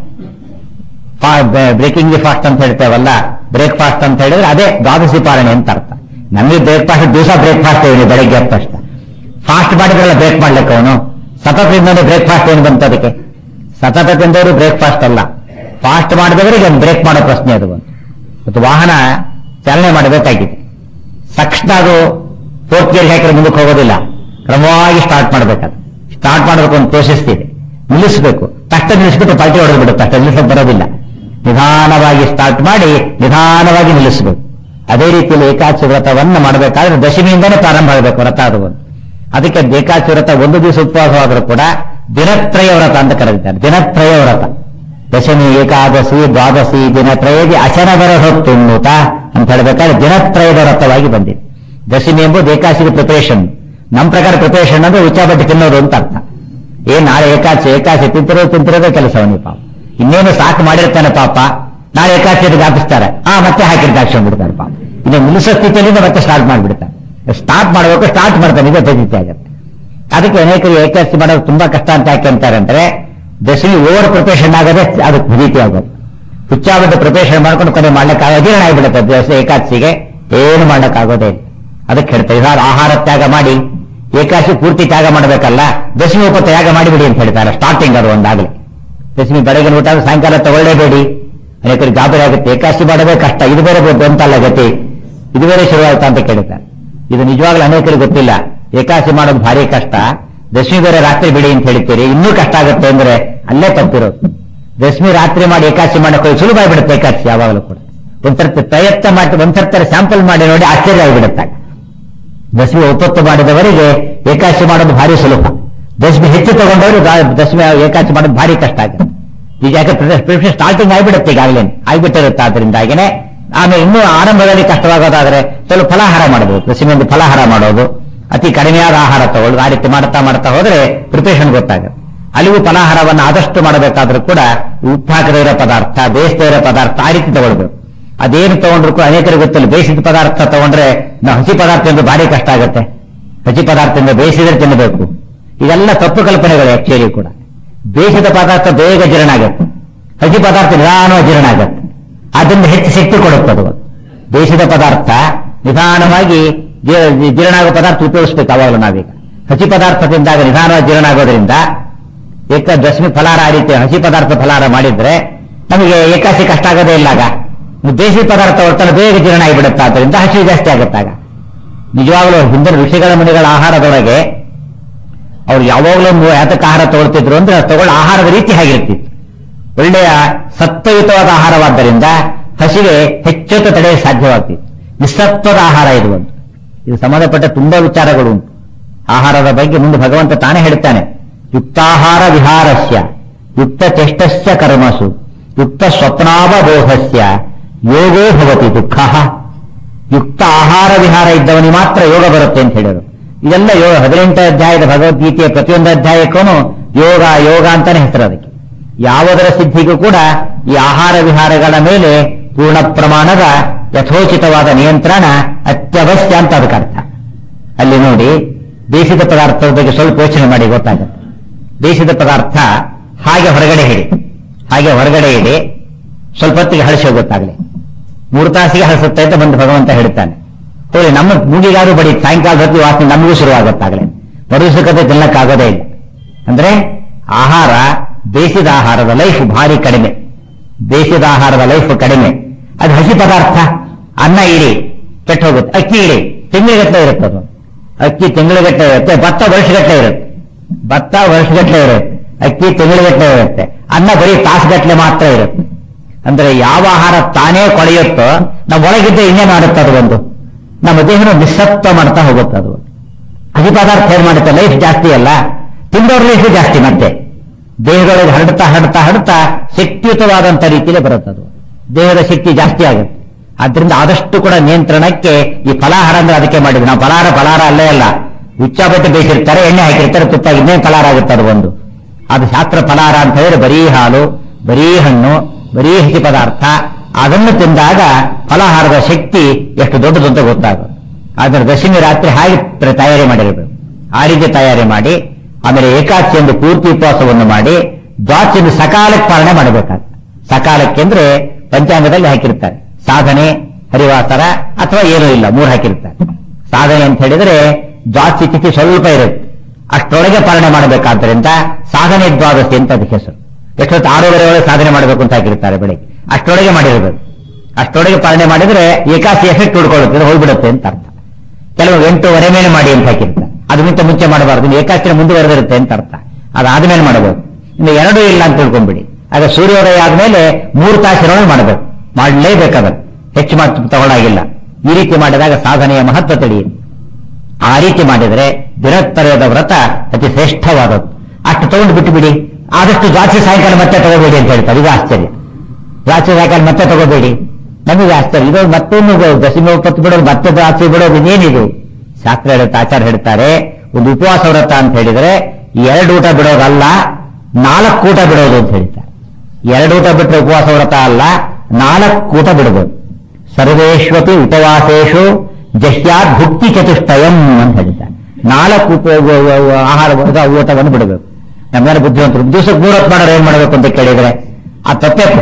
ಬ್ರೇಕಿಂಗ್ ದಿ ಫಾಸ್ಟ್ ಅಂತ ಹೇಳ್ತೇವಲ್ಲ ಬ್ರೇಕ್ಫಾಸ್ಟ್ ಅಂತ ಹೇಳಿದ್ರೆ ಅದೇ ದ್ವಾದಶಿ ಪಾಲನೆ ಅಂತ ಅರ್ಥ ನಮಗೆ ಬ್ರೇಕ್ಫಾಸ್ಟ್ ದಿವಸ ಬ್ರೇಕ್ಫಾಸ್ಟ್ ಏನು ಬೆಳಗ್ಗೆ ಎದ್ದ ತಕ್ಷಣ ಫಾಸ್ಟ್ ಮಾಡಿದ್ರಲ್ಲ ಬ್ರೇಕ್ ಮಾಡ್ಲಿಕ್ಕೆ ಅವನು ಸತತದಿಂದಲೇ ಬ್ರೇಕ್ಫಾಸ್ಟ್ ಏನು ಬಂತು ಅದಕ್ಕೆ ಸತತ ತಿಂದವರು ಬ್ರೇಕ್ಫಾಸ್ಟ್ ಅಲ್ಲ ಫಾಸ್ಟ್ ಮಾಡಿದವರಿಗೆ ಬ್ರೇಕ್ ಮಾಡೋ ಪ್ರಶ್ನೆ ಅದು ಬಂತು ಮತ್ತು ವಾಹನ ಚಾಲನೆ ಮಾಡಬೇಕಾಗಿದೆ ತಕ್ಷಣ ಅದು ಫೋರ್ತ್ ಗೇರ್ ಹಾಕಿದ್ರೆ ಮುಂದಕ್ಕೆ ಹೋಗೋದಿಲ್ಲ ಕ್ರಮವಾಗಿ ಸ್ಟಾರ್ಟ್ ಮಾಡಬೇಕಾದ್ರೆ ಸ್ಟಾರ್ಟ್ ಮಾಡಬೇಕು ಒಂದು ಪ್ರೋಸೆಸ್ ಇದೆ ನಿಲ್ಲಿಸಬೇಕು ತಕ್ಷಣ ನಿಲ್ಲಿಸ್ಬಿಟ್ಟು ಪಾರ್ಟಿ ಹೊಡೆದು ಬಿಡುತ್ತೆ ಅಷ್ಟೇ ನಿಲ್ಲಿಸಕ್ಕೆ ಬರೋದಿಲ್ಲ ನಿಧಾನವಾಗಿ ಸ್ಟಾರ್ಟ್ ಮಾಡಿ ನಿಧಾನವಾಗಿ ನಿಲ್ಲಿಸಬೇಕು ಅದೇ ರೀತಿಯಲ್ಲಿ ಏಕಾಚಿ ವ್ರತವನ್ನು ಮಾಡಬೇಕಾದ್ರೆ ದಶಮಿಯಿಂದನೇ ಪ್ರಾರಂಭ ಆಗಬೇಕು ವ್ರತ ಅದು ಒಂದು ಅದಕ್ಕೆ ಏಕಾಚಿ ವ್ರತ ಒಂದು ದಿವಸ ಉಪವಾಸವಾದರೂ ಕೂಡ ದಿನತ್ರಯ ವ್ರತ ಅಂತ ಕರೆದಿದ್ದಾರೆ ದಿನತ್ರಯ ವ್ರತ ದಶಮಿ ಏಕಾದಶಿ ದ್ವಾದಶಿ ದಿನತ್ರಯದಿ ಅಚನದರ ಹೊತ್ತುಣ್ಣುತ ಅಂತ ಹೇಳಬೇಕಾದ್ರೆ ದಿನತ್ರಯದ ವ್ರತವಾಗಿ ಬಂದಿದೆ ದಶಮಿ ಎಂಬುದು ಏಕಾದಶಿಗೆ ಪ್ರಿಪರೇಷನ್ ನಮ್ಮ ಪ್ರಕಾರ ಪ್ರಿಪರೇಷನ್ ಅಂದ್ರೆ ಉಚ್ಚಾಬಡ್ಡಿ ತಿನ್ನೋದು ಅಂತ ಅರ್ಥ ಏನ್ ನಾಳೆ ಏಕಾದಶಿ ಏಕಾದಶಿ ತಿಂತಿರೋದು ತಿಂತಿರೋದೇ ಕೆಲಸವನ್ನಿ ಪಾಪ ಇನ್ನೇನು ಸಾಕು ಮಾಡಿರ್ತಾನೆ ಪಾಪ ನಾಳೆ ಏಕಾದಶಿ ಗಾಪಿಸ್ತಾರೆ ಆ ಮತ್ತೆ ಹಾಕಿರ್ತಾರೆ ಹಾಕ್ಸ್ಕೊಂಡ್ ಬಿಡ್ತಾರೆ ಪಾಪ ಇನ್ನು ನಿಲ್ಲಿಸೋ ಸ್ಥಿತಿಯಲ್ಲಿ ಮತ್ತೆ ಸ್ಟಾರ್ಟ್ ಮಾಡಿಬಿಡ್ತಾರೆ ಸ್ಟಾರ್ಟ್ ಮಾಡಬೇಕು ಸ್ಟಾರ್ಟ್ ಮಾಡ್ತಾನೆ ಇದೇ ಪದ್ಧತಿ ಆಗುತ್ತೆ ಅದಕ್ಕೆ ಅನೇಕರು ಏಕಾದಶಿ ಮಾಡೋದು ತುಂಬಾ ಕಷ್ಟ ಅಂತ ಯಾಕೆ ಅಂತಾರೆ ಅಂದ್ರೆ ದಶಮಿ ಓವರ್ ಪ್ರಿಪರೇಷನ್ ಆಗದೆ ಅದಕ್ಕೆ ರೀತಿ ಆಗೋದು ಹುಚ್ಚಾಬದ್ದ ಪ್ರಿಪರೇಷನ್ ಮಾಡ್ಕೊಂಡು ಕೊನೆ ಮಾಡ್ಲಿಕ್ಕೆ ಅಜೀರ್ಣ ಆಗಿಬಿಡುತ್ತೆ ದಿವಸ ಏಕಾದಶಿಗೆ ಏನು ಮಾಡ್ಲಿಕ್ಕಾಗೋದೇ ಇಲ್ಲ ಅದಕ್ಕೆ ಹೇಳ್ತಾರೆ ಇದಾದ ಆಹಾರ ತ್ಯಾಗ ಮಾಡಿ ಏಕಾದಶಿ ಪೂರ್ತಿ ತ್ಯಾಗ ಮಾಡಬೇಕಲ್ಲ ದಶಮಿ ಉಪ ತ್ಯಾಗ ಮಾಡಿಬಿಡಿ ಅಂತ ಹೇಳ್ತಾರೆ ಸ್ಟಾರ್ಟಿಂಗ್ ಅದು ಒಂದಾಗಲಿ ದಶಮಿ ಬೆಳಗಿನ ಊಟ ಆದ್ರೆ ಸಾಯಂಕಾಲ ತಗೊಳ್ಳೇಬೇಡಿ ಅನೇಕರಿಗೆ ಗಾಬರಿ ಆಗುತ್ತೆ ಏಕಾದಶಿ ಮಾಡೋದೇ ಕಷ್ಟ ಇದು ಬೇರೆ ಅಂತಲ್ಲ ಗತಿ ಇದು ಬೇರೆ ಶುರುವಾಯ್ತಾ ಅಂತ ಕೇಳುತ್ತಾರೆ ಇದು ನಿಜವಾಗ್ಲೂ ಅನೇಕರಿಗೆ ಗೊತ್ತಿಲ್ಲ ಏಕಾದಶಿ ಮಾಡೋದು ಭಾರಿ ಕಷ್ಟ ದಶಮಿ ಬೇರೆ ರಾತ್ರಿ ಬಿಡಿ ಅಂತ ಹೇಳ್ತೀರಿ ಇನ್ನೂ ಕಷ್ಟ ಆಗುತ್ತೆ ಅಂದ್ರೆ ಅಲ್ಲೇ ತಪ್ಪಿರೋದು ದಶಮಿ ರಾತ್ರಿ ಮಾಡಿ ಏಕಾದಶಿ ಮಾಡಕ್ಕೆ ಸುಲಭ ಆಗಿಬಿಡುತ್ತೆ ಏಕಾದಶಿ ಯಾವಾಗಲೂ ಕೂಡ ಒಂದ್ಸರ್ತಿ ಪ್ರಯತ್ನ ಮಾಡಿ ಒಂದ್ಸರ್ತಿ ಸ್ಯಾಂಪಲ್ ಮಾಡಿ ನೋಡಿ ಆಶ್ಚರ್ಯ ಆಗಿಬಿಡುತ್ತೆ ದಶಮಿ ಒಪ್ಪತ್ತು ಮಾಡಿದವರಿಗೆ ಏಕಾದಶಿ ಮಾಡೋದು ಭಾರಿ ಸುಲಭ ದಶಮಿ ಹೆಚ್ಚು ತಗೊಂಡವರು ದಾ- ದಶಮಿ ಏಕಾಚಿ ಮಾಡೋದು ಭಾರಿ ಕಷ್ಟ ಆಗುತ್ತೆ ಈಗ ಯಾಕೆ ಪ್ರಿಪರೇಷನ್ ಸ್ಟಾರ್ಟಿಂಗ್ ಆಗಿಬಿಡುತ್ತೆ ಈಗಾಗಲೇ ಆಗಿಬಿಟ್ಟಿರುತ್ತೆ ಆದ್ರಿಂದಾಗಿನೇ ಆಮೇಲೆ ಇನ್ನೂ ಆರಂಭದಲ್ಲಿ ಕಷ್ಟವಾಗೋದಾದ್ರೆ ಸ್ವಲ್ಪ ಫಲಾಹಾರ ಮಾಡಬಹುದು ದಶಮಿ ಒಂದು ಫಲಾಹಾರ ಮಾಡೋದು ಅತಿ ಕಡಿಮೆಯಾದ ಆಹಾರ ತಗೊಳ್ಳೋದು ಆ ರೀತಿ ಮಾಡ್ತಾ ಮಾಡ್ತಾ ಹೋದ್ರೆ ಪ್ರಿಪರೇಷನ್ ಗೊತ್ತಾಗುತ್ತೆ ಅಲ್ಲಿಗೂ ಫಲಾಹಾರವನ್ನು ಆದಷ್ಟು ಮಾಡಬೇಕಾದ್ರೂ ಕೂಡ ಉಪ್ಪು ಹಾಕದೇ ಇರೋ ಪದಾರ್ಥ ಬೇಯಿಸದೇ ಇರೋ ಪದಾರ್ಥ ಆ ರೀತಿ ತಗೊಳ್ಬೇಕು ಅದೇನು ತಗೊಂಡ್ರು ಕೂಡ ಅನೇಕರಿಗೆ ಗೊತ್ತಿಲ್ಲ ಬೇಯಿಸಿದ ಪದಾರ್ಥ ತಗೊಂಡ್ರೆ ನಾವು ಹಸಿ ಪದಾರ್ಥ ಎಂದು ಭಾರಿ ಕಷ್ಟ ಆಗುತ್ತೆ ಹಸಿ ಪದಾರ್ಥದಿಂದ ಬೇಯಿಸಿದ್ರೆ ತಿನ್ನಬೇಕು ಇದೆಲ್ಲ ತಪ್ಪು ಕಲ್ಪನೆಗಳು ಆಕ್ಚುಲಿ ಕೂಡ ಬೇಯಿಸಿದ ಪದಾರ್ಥ ಬೇಗ ಜೀರ್ಣ ಆಗುತ್ತೆ ಹಸಿ ಪದಾರ್ಥ ನಿಧಾನವಾಗಿ ಜೀರ್ಣ ಆಗುತ್ತೆ ಅದರಿಂದ ಹೆಚ್ಚು ಶಕ್ತಿ ಕೊಡುತ್ತೆ ಅದು ಬೇಯಿಸಿದ ಪದಾರ್ಥ ನಿಧಾನವಾಗಿ ಜೀ- ಜೀರ್ಣ ಆಗೋ ಪದಾರ್ಥ ಉಪಯೋಗಿಸ್ಬೇಕು ಅವಾಗಲೂ ನಾವೀಗ ಹಸಿ ಪದಾರ್ಥ ತಿಂದಾಗ ನಿಧಾನವಾಗಿ ಜೀರ್ಣ ಆಗೋದ್ರಿಂದ ಏಕ ದಶಮಿ ಫಲಾರ ಆ ರೀತಿ ಹಸಿ ಪದಾರ್ಥ ಫಲಾರ ಮಾಡಿದ್ರೆ ನಮಗೆ ಏಕಾಸಿ ಕಷ್ಟ ಆಗೋದೇ ಇಲ್ಲ ಆಗ ಬೇಯಿಸಿದ ಪದಾರ್ಥ ಒಟ್ಟಲ್ಲಿ ಬೇಗ ಜೀರ್ಣ ಆಗಿಬಿಡುತ್ತೆ ಆದ್ದರಿಂದ ಹಸಿ ಜಾಸ್ತಿ ಆಗುತ್ತಾಗ ನಿಜವಾಗ್ಲೂ ಹಿಂದಿನ ಋಷಿಗಳ ಮುನಿಗಳ ಆಹಾರದೊಳಗೆ ಅವ್ರು ಯಾವಾಗಲೂ ಮೂ- ಯಾತಕ್ಕೆ ಆಹಾರ ತಗೊಳ್ತಿದ್ರು ಅಂದ್ರೆ ಅದು ತಗೊಳ್ಳೋ ಆಹಾರದ ರೀತಿ ಆಗಿರ್ತಿತ್ತು ಒಳ್ಳೆಯ ಸತ್ವಯುತವಾದ ಆಹಾರವಾದ್ದರಿಂದ ಹಸಿವೆ ಹೆಚ್ಚೊತ್ತು ತಡೆಯಲು ಸಾಧ್ಯವಾಗ್ತಿತ್ತು ನಿಸ್ಸತ್ವದ ಆಹಾರ ಇದು ಒಂದು ಇದು ಸಂಬಂಧಪಟ್ಟ ತುಂಬಾ ವಿಚಾರಗಳು ಉಂಟು ಆಹಾರದ ಬಗ್ಗೆ ಮುಂದೆ ಭಗವಂತ ತಾನೇ ಹೇಳ್ತಾನೆ ಯುಕ್ತಾಹಾರ ವಿಹಾರಸ್ಯ ಯುಕ್ತ ಚೇಷ್ಟಸ್ಯ ಕರ್ಮಸು ಯುಕ್ತ ಸ್ವಪ್ನಾವಬೋಧಸ್ಯ ಯೋಗೋ ಭವತಿ ದುಃಖ ಯುಕ್ತ ಆಹಾರ ವಿಹಾರ ಇದ್ದವನಿಗೆ ಮಾತ್ರ ಯೋಗ ಬರುತ್ತೆ ಅಂತ ಹೇಳಿದರು ಇದೆಲ್ಲ ಯೋಗ ಹದಿನೆಂಟು ಅಧ್ಯಾಯದ ಭಗವದ್ಗೀತೆಯ ಪ್ರತಿಯೊಂದು ಅಧ್ಯಾಯಕ್ಕೂ ಯೋಗ ಯೋಗ ಅಂತಾನೆ ಹೆಸರು ಅದಕ್ಕೆ ಯಾವುದರ ಸಿದ್ಧಿಗೂ ಕೂಡ ಈ ಆಹಾರ ವಿಹಾರಗಳ ಮೇಲೆ ಪೂರ್ಣ ಪ್ರಮಾಣದ ಯಥೋಚಿತವಾದ ನಿಯಂತ್ರಣ ಅತ್ಯವಶ್ಯ ಅಂತ ಅದಕ್ಕೆ ಅರ್ಥ ಅಲ್ಲಿ ನೋಡಿ ಬೇಯಿಸಿದ ಪದಾರ್ಥದ ಬಗ್ಗೆ ಸ್ವಲ್ಪ ಯೋಚನೆ ಮಾಡಿ ಗೊತ್ತಾಗುತ್ತೆ ಬೇಯಿಸಿದ ಪದಾರ್ಥ ಹಾಗೆ ಹೊರಗಡೆ ಹಿಡಿ ಹಾಗೆ ಹೊರಗಡೆ ಇಡಿ ಸ್ವಲ್ಪ ಹೊತ್ತಿಗೆ ಹಳಸಿ ಹೋಗುತ್ತಾಗಲಿ ಮೂರು ತಾಸಿಗೆ ಹಳಸುತ್ತೆ ಅಂತ ಬಂದು ಭಗವಂತ ಹೇಳ್ತಾನೆ ಹೋಗಿ ನಮ್ಮ ಮೂಗಿಗಾರು ಬಡಿ ಸಾಯಂಕಾಲದ ಹೊತ್ತಿಗೆ ವಾಸನೆ ನಮಗೂ ಶುರುವಾಗುತ್ತಾಗಲೇ ಮರುಸುಕತೆ ತಿನ್ನಕ್ಕಾಗೋದೇ ಇಲ್ಲ ಅಂದ್ರೆ ಆಹಾರ ಬೇಯಿಸಿದ ಆಹಾರದ ಲೈಫ್ ಭಾರಿ ಕಡಿಮೆ ಬೇಯಿಸಿದ ಆಹಾರದ ಲೈಫ್ ಕಡಿಮೆ ಅದು ಹಸಿ ಪದಾರ್ಥ ಅನ್ನ ಇಡಿ ಕೆಟ್ಟ ಹೋಗುತ್ತೆ ಅಕ್ಕಿ ಇಡಿ ತಿಂಗಳಿಗಟ್ಟಲೆ ಇರುತ್ತೆ ಅದು ಅಕ್ಕಿ ತಿಂಗಳಿಗಟ್ಟಲೆ ಇರುತ್ತೆ ಭತ್ತ ವರ್ಷಗಟ್ಟಲೆ ಇರುತ್ತೆ ಭತ್ತ ವರ್ಷಗಟ್ಟಲೆ ಇರುತ್ತೆ ಅಕ್ಕಿ ತಿಂಗಳಿಗಟ್ಟಲೆ ಇರುತ್ತೆ ಅನ್ನ ಬರೀ ತಾಸುಗಟ್ಟಲೆ ಮಾತ್ರ ಇರುತ್ತೆ ಅಂದ್ರೆ ಯಾವ ಆಹಾರ ತಾನೇ ಕೊಳೆಯುತ್ತೋ ನಾವು ಒಳಗಿದ್ದ ಇನ್ನೇ ಮಾಡುತ್ತೆ ಅದು ಒಂದು ನಮ್ಮ ದೇಹನ ನಿಸ್ಸತ್ವ ಮಾಡ್ತಾ ಹೋಗುತ್ತೆ ಅದು ಹಸಿ ಪದಾರ್ಥ ಏನ್ ಮಾಡುತ್ತೆ ಲೈಫ್ ಜಾಸ್ತಿ ಅಲ್ಲ ತಿಂದವ್ರ ಲೈಫ್ ಜಾಸ್ತಿ ಮತ್ತೆ ದೇಹದೊಳಗೆ ಹರಡ್ತಾ ಹರಡ್ತಾ ಹರಡ್ತಾ ಶಕ್ತಿಯುತವಾದಂತ ರೀತಿಯಲ್ಲಿ ಬರುತ್ತೆ ಅದು ದೇಹದ ಶಕ್ತಿ ಜಾಸ್ತಿ ಆಗುತ್ತೆ ಆದ್ರಿಂದ ಆದಷ್ಟು ಕೂಡ ನಿಯಂತ್ರಣಕ್ಕೆ ಈ ಫಲಾಹಾರ ಅಂದ್ರೆ ಅದಕ್ಕೆ ಮಾಡಿದ್ವಿ ನಾವು ಫಲಾಹಾರ ಫಲಾಹಾರ ಅಲ್ಲೇ ಅಲ್ಲ ಉಚ್ಚಾಪಟ್ಟೆ ಬೇಯಿಸಿರ್ತಾರೆ ಎಣ್ಣೆ ಹಾಕಿರ್ತಾರೆ ತುಪ್ಪ ಇನ್ನೇನು ಫಲಾಹಾರ ಆಗುತ್ತೆ ಅದು ಒಂದು ಅದು ಶಾಸ್ತ್ರ ಫಲಾಹಾರ ಅಂತ ಹೇಳಿದ್ರೆ ಬರೀ ಹಾಲು ಬರೀ ಹಣ್ಣು ಬರೀ ಹಸಿ ಪದಾರ್ಥ ಅದನ್ನು ತಿಂದಾಗ ಫಲಾಹಾರದ ಶಕ್ತಿ ಎಷ್ಟು ದೊಡ್ಡದು ಅಂತ ಗೊತ್ತಾಗುತ್ತೆ ಆದ್ರೆ ದಶಮಿ ರಾತ್ರಿ ಹಾಗೆ ಪ್ರ- ತಯಾರಿ ಮಾಡಿರಬೇಕು ಆ ರೀತಿ ತಯಾರಿ ಮಾಡಿ ಆಮೇಲೆ ಏಕಾದಶಿ ಎಂದು ಪೂರ್ತಿ ಉಪವಾಸವನ್ನು ಮಾಡಿ ದ್ವಾದಶಿಯನ್ನು ಸಕಾಲಕ್ಕೆ ಪಾಲನೆ ಮಾಡಬೇಕಾಗ್ತದೆ ಸಕಾಲಕ್ಕೆ ಅಂದ್ರೆ ಪಂಚಾಂಗದಲ್ಲಿ ಹಾಕಿರ್ತಾರೆ ಸಾಧನೆ ಹರಿವಾಸರ ಅಥವಾ ಏನೂ ಇಲ್ಲ ಮೂರು ಹಾಕಿರ್ತಾರೆ ಸಾಧನೆ ಅಂತ ಹೇಳಿದ್ರೆ ದ್ವಾದಶಿ ತಿಥಿ ಸ್ವಲ್ಪ ಇರುತ್ತೆ ಅಷ್ಟರೊಳಗೆ ಪಾಲನೆ ಮಾಡಬೇಕಾದ್ದರಿಂದ ಸಾಧನೆ ದ್ವಾದಶಿ ಅಂತ ಅದಕ್ಕೆ ಹೆಸರು ಎಷ್ಟೊತ್ತು ಆರೂವರೆ ಒಳಗೆ ಸಾಧನೆ ಮಾಡಬೇಕು ಅಂತ ಹಾಕಿರ್ತಾರೆ ಬೆಳಿಗ್ಗೆ ಅಷ್ಟರೊಳಗೆ ಮಾಡಿರಬೇಕು ಅಷ್ಟರೊಳಗೆ ಪಾಲನೆ ಮಾಡಿದ್ರೆ ಏಕಾಸಿ ಎಫೆಕ್ಟ್ ಉಡ್ಕೊಳ್ಳುತ್ತೆ ಹೋಗ್ಬಿಡುತ್ತೆ ಅಂತ ಅರ್ಥ ಕೆಲವು ಎಂಟೂವರೆ ಮೇಲೆ ಮಾಡಿ ಅಂತ ಹಾಕಿರ್ತಾರೆ ಅದಕ್ಕಿಂತ ಮುಂಚೆ ಮಾಡಬಾರದು ಇನ್ನು ಏಕಾಸ್ತಿನ ಮುಂದುವರೆದಿರುತ್ತೆ ಅಂತ ಅರ್ಥ ಅದಾದ್ಮೇಲೆ ಮಾಡಬೇಕು ಇನ್ನು ಎರಡೂ ಇಲ್ಲ ಅಂತ ತಿಳ್ಕೊಂಡ್ಬಿಡಿ ಆಗ ಸೂರ್ಯೋದಯ ಆದ್ಮೇಲೆ ಮೂರು ತಾಸಿನೊಳಗೆ ಮಾಡಬೇಕು ಮಾಡಲೇಬೇಕಾದ್ರೆ ಹೆಚ್ಚು ಮಾತು ತಗೊಳ್ಳಾಗಿಲ್ಲ ಈ ರೀತಿ ಮಾಡಿದಾಗ ಸಾಧನೆಯ ಮಹತ್ವ ತಿಳಿಯುತ್ತೆ ಆ ರೀತಿ ಮಾಡಿದರೆ ದಿನತ್ತರದ ವ್ರತ ಅತಿ ಶ್ರೇಷ್ಠವಾದದ್ದು ಅಷ್ಟು ತಗೊಂಡು ಬಿಟ್ಟು ಬಿಡಿ ಆದಷ್ಟು ದ್ವಾಚಿ ಸಾಯಂಕಾಲ ಮತ್ತೆ ತಗೋಬೇಡಿ ಅಂತ ಹೇಳ್ತಾರೆ ಇದು ಆಶ್ಚರ್ಯ ದ್ರಾಕ್ಷಿ ಸಾಯಂಕಾಲ ಮತ್ತೆ ತಗೋಬೇಡಿ ನಮಗೆ ಆಶ್ಚರ್ಯ ಇದು ಮತ್ತೊಂದು ದಶಮಿ ಒಪ್ಪತ್ತು ಬಿಡೋದು ಮತ್ತೆ ದ್ರಾಕ್ಷಿ ಬಿಡೋದು ಇನ್ನೇನಿದು ಶಾಸ್ತ್ರ ಹೇಳುತ್ತೆ ಆಚಾರ ಹೇಳ್ತಾರೆ ಒಂದು ಉಪವಾಸ ವ್ರತ ಅಂತ ಹೇಳಿದ್ರೆ ಎರಡು ಊಟ ಬಿಡೋದಲ್ಲ ನಾಲ್ಕು ಊಟ ಬಿಡೋದು ಅಂತ ಹೇಳ್ತಾರೆ ಎರಡು ಊಟ ಬಿಟ್ಟರೆ ಉಪವಾಸ ವ್ರತ ಅಲ್ಲ ನಾಲ್ಕು ಊಟ ಬಿಡಬಹುದು ಸರ್ವೇಶ್ವಪಿ ಉಪವಾಸೇಶು ಜಶ್ಯಾತ್ ಭುಕ್ತಿ ಚತುಷ್ಟಯಂ ಅಂತ ಹೇಳ್ತಾರೆ ನಾಲ್ಕು ಉಪ ಆಹಾರ ಊಟವನ್ನು ಬಿಡಬೇಕು ನಮ್ಗೆ ಬುದ್ಧಿವಂತರು ದಿವಸಕ್ಕೆ ಮೂರು ಹೊತ್ತು ಮಾಡೋರು ಏನ್ ಮಾಡಬೇಕು ಅಂತ ಕೇಳಿದ್ರೆ ಆ ತಪ್ಪೇ ತಪ್ಪು.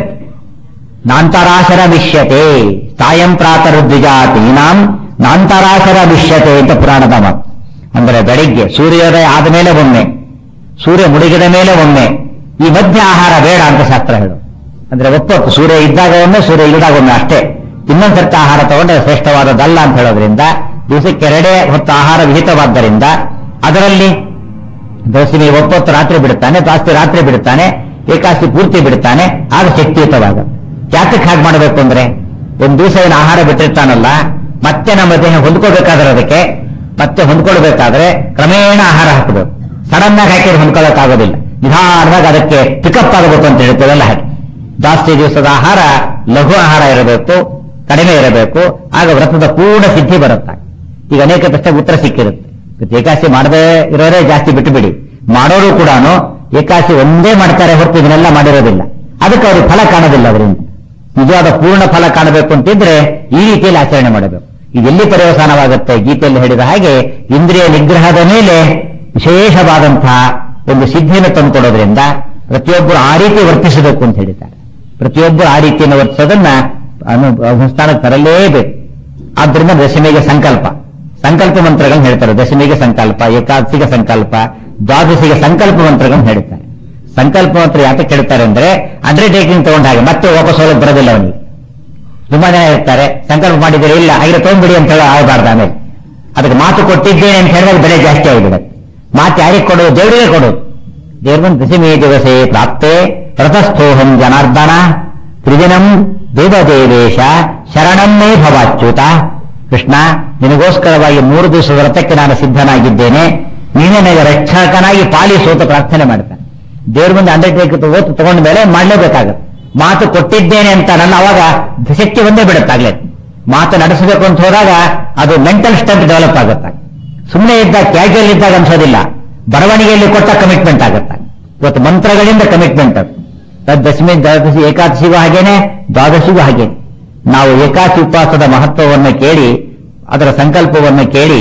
ನಾಂತರಾಶರ ವಿಷ್ಯತೆ ಸಾಯಂ ಪ್ರಾತರುದ್ವಿಜಾತೀನಾಂ ನಾಂತರಾಶರ ವಿಷ್ಯತೆ ಅಂತ ಪುರಾಣದ ಮಾತು ಅಂದರೆ ಬೆಳಿಗ್ಗೆ ಸೂರ್ಯೋದಯ ಆದ ಮೇಲೆ ಒಮ್ಮೆ ಸೂರ್ಯ ಮುಳುಗಿದ ಮೇಲೆ ಒಮ್ಮೆ ಈ ಮಧ್ಯ ಆಹಾರ ಬೇಡ ಅಂತ ಶಾಸ್ತ್ರ ಹೇಳು ಅಂದ್ರೆ ಒಪ್ಪತ್ತು ಸೂರ್ಯ ಇದ್ದಾಗ ಒಮ್ಮೆ ಸೂರ್ಯ ಇಲ್ಲದಾಗ ಒಮ್ಮೆ ಅಷ್ಟೇ ಇನ್ನೊಂದು ಸರ್ತಿ ಆಹಾರ ತಗೊಂಡ್ರೆ ಶ್ರೇಷ್ಠವಾದದ್ದಲ್ಲ ಅಂತ ಹೇಳೋದ್ರಿಂದ ದಿವಸಕ್ಕೆ ಎರಡೇ ಹೊತ್ತು ಆಹಾರ ವಿಹಿತವಾದ್ದರಿಂದ ಅದರಲ್ಲಿ ದಶಮಿ ಒಪ್ಪತ್ತು ರಾತ್ರಿ ಬಿಡುತ್ತಾನೆ ದ್ವಾಸ್ತಿ ರಾತ್ರಿ ಬಿಡುತ್ತಾನೆ ಏಕಾಸ್ತಿ ಪೂರ್ತಿ ಬಿಡುತ್ತಾನೆ ಆಗ ಶಕ್ತಿಯುತವಾಗ ಯಾತಕ್ಕೆ ಹಾಗೆ ಮಾಡಬೇಕು ಅಂದ್ರೆ ಒಂದು ದಿವಸ ಏನು ಆಹಾರ ಬಿಟ್ಟಿರ್ತಾನಲ್ಲ ಮತ್ತೆ ನಮ್ಮ ದೇಹ ಹೊಂದ್ಕೋಬೇಕಾದ್ರೆ ಅದಕ್ಕೆ ಮತ್ತೆ ಹೊಂದ್ಕೊಳ್ಬೇಕಾದ್ರೆ ಕ್ರಮೇಣ ಆಹಾರ ಹಾಕಬೇಕು ಸಡನ್ ಆಗಿ ಹಾಕಿದ್ರೆ ಹೊಂದ್ಕೊಳ್ಳೋಕ್ಕಾಗೋದಿಲ್ಲ ನಿಧಾನವಾಗಿ ಅದಕ್ಕೆ ಪಿಕಪ್ ಆಗಬೇಕು ಅಂತ ಹೇಳ್ತೇವಲ್ಲ ಹಾಗೆ ಜಾಸ್ತಿ ದಿವಸದ ಆಹಾರ ಲಘು ಆಹಾರ ಇರಬೇಕು ಕಡಿಮೆ ಇರಬೇಕು ಆಗ ವ್ರತದ ಪೂರ್ಣ ಸಿದ್ಧಿ ಬರುತ್ತೆ ಈಗ ಅನೇಕ ಪ್ರಶ್ನೆಗೆ ಉತ್ತರ ಸಿಕ್ಕಿರುತ್ತೆ ಇವತ್ತು ಏಕಾಸಿ ಮಾಡದೇ ಇರೋರೇ ಜಾಸ್ತಿ ಬಿಟ್ಟು ಬಿಡಿ ಮಾಡೋರು ಕೂಡ ಏಕಾಸಿ ಒಂದೇ ಮಾಡ್ತಾರೆ ಹೊರತು ಇದನ್ನೆಲ್ಲ ಮಾಡಿರೋದಿಲ್ಲ ಅದಕ್ಕೆ ಅವ್ರಿಗೆ ಫಲ ಕಾಣೋದಿಲ್ಲ ಅದರಿಂದ ನಿಜವಾದ ಪೂರ್ಣ ಫಲ ಕಾಣಬೇಕು ಅಂತಿದ್ರೆ ಈ ರೀತಿಯಲ್ಲಿ ಆಚರಣೆ ಮಾಡಬೇಕು ಇದೆಲ್ಲಿ ಪರ್ಯವಸಾನವಾಗುತ್ತೆ ಗೀತೆಯಲ್ಲಿ ಹೇಳಿದ ಹಾಗೆ ಇಂದ್ರಿಯ ನಿಗ್ರಹದ ಮೇಲೆ ವಿಶೇಷವಾದಂತಹ ಒಂದು ಸಿದ್ಧಿಯನ್ನು ತಂದುಕೊಡೋದ್ರಿಂದ ಪ್ರತಿಯೊಬ್ಬರು ಆ ರೀತಿ ವರ್ತಿಸಬೇಕು ಅಂತ ಹೇಳಿದ್ದಾರೆ ಪ್ರತಿಯೊಬ್ಬರು ಆ ರೀತಿಯನ್ನು ವರ್ತಿಸೋದನ್ನ ಅನು- ಅನುಷ್ಠಾನಕ್ಕೆ ತರಲೇಬೇಕು ಆದ್ರಿಂದ ದಶಮಿಗೆ ಸಂಕಲ್ಪ ಸಂಕಲ್ಪ ಮಂತ್ರಗಳನ್ನ ಹೇಳ್ತಾರೆ ದಶಮಿಗೆ ಸಂಕಲ್ಪ ಏಕಾದಶಿಗೆ ಸಂಕಲ್ಪ ದ್ವಾದಶಿಗೆ ಸಂಕಲ್ಪ ಮಂತ್ರಗಳನ್ನ ಹೇಳ್ತಾರೆ ಸಂಕಲ್ಪ ಮಂತ್ರ ಯಾತಕ್ಕೆ ಹೇಳ್ತಾರೆ ಅಂದ್ರೆ ಅಂಡರ್ಟೇಕಿಂಗ್ ತಗೊಂಡ ಹಾಗೆ ಮತ್ತೆ ವಾಪಸ್ ಹೋಗಕ್ಕೆ ಬರೋದಿಲ್ಲ ಅವನಿಗೆ ತುಂಬಾ ಜನ ಇರ್ತಾರೆ ಸಂಕಲ್ಪ ಮಾಡಿದರೆ ಇಲ್ಲ ಹಾಗೆ ತಗೊಂಡ್ಬಿಡಿ ಅಂತ ಹೇಳಿ ಆಗಬಾರ್ದು ಆಮೇಲೆ ಅದಕ್ಕೆ ಮಾತು ಕೊಟ್ಟಿದ್ದೇನೆ ಅಂತ ಹೇಳಿದಾಗ ಬೆಲೆ ಜಾಸ್ತಿ ಆಗಿಬಿಡುತ್ತೆ ಮಾತು ಯಾರಿಗೆ ಕೊಡೋದು ದೇವರಿಗೆ ಕೊಡೋದು ದೇವರನ್ ದಶಮೇ ದಿವಸೇ ಪ್ರಾಪ್ತೆ ವ್ರತಸ್ಥೋಹಂ ಜನಾರ್ದನ ತ್ರಿದಿನಂ ದೇವದೇವೇಶ ಶರಣಮ್ಮೇ ಭವಾಚ್ಯುತ ಕೃಷ್ಣ ನಿನಗೋಸ್ಕರವಾಗಿ ಮೂರು ದಿವಸದ ವ್ರತಕ್ಕೆ ನಾನು ಸಿದ್ಧನಾಗಿದ್ದೇನೆ ನೀನೇ ನನಗೆ ರಕ್ಷಕನಾಗಿ ಪಾಲಿಸು ಅಂತ ಪ್ರಾರ್ಥನೆ ಮಾಡ್ತಾನೆ ದೇವ್ರ ಮುಂದೆ ಅಂಡರ್ಟೇಕ್ ಓತು ತಗೊಂಡ ಮೇಲೆ ಮಾಡಲೇಬೇಕಾಗುತ್ತೆ ಮಾತು ಕೊಟ್ಟಿದ್ದೇನೆ ಅಂತ ನನ್ನ ಅವಾಗ ಶಕ್ತಿ ಒಂದೇ ಬಿಡುತ್ತಾಗ್ಲೇ ಮಾತು ನಡೆಸಬೇಕು ಅಂತ ಹೋದಾಗ ಅದು ಮೆಂಟಲ್ ಸ್ಟ್ರೆಂತ್ ಡೆವಲಪ್ ಆಗುತ್ತೆ ಸುಮ್ಮನೆ ಇದ್ದಾಗ ಕ್ಯಾಶುವಲ್ ಇದ್ದಾಗ ಅನ್ಸೋದಿಲ್ಲ ಬರವಣಿಗೆಯಲ್ಲಿ ಕೊಟ್ಟ ಕಮಿಟ್ಮೆಂಟ್ ಆಗುತ್ತೆ ಇವತ್ತು ಮಂತ್ರಗಳಿಂದ ಕಮಿಟ್ಮೆಂಟ್ ಅದು ತದ್ ದಶಮಿ ದ್ವಾದಶಿ ಏಕಾದಶಿಗೂ ಹಾಗೇನೆ ದ್ವಾದಶಿಗೂ ಹಾಗೇನೆ ನಾವು ಏಕಾದಶಿ ಉಪವಾಸದ ಮಹತ್ವವನ್ನು ಕೇಳಿ ಅದರ ಸಂಕಲ್ಪವನ್ನು ಕೇಳಿ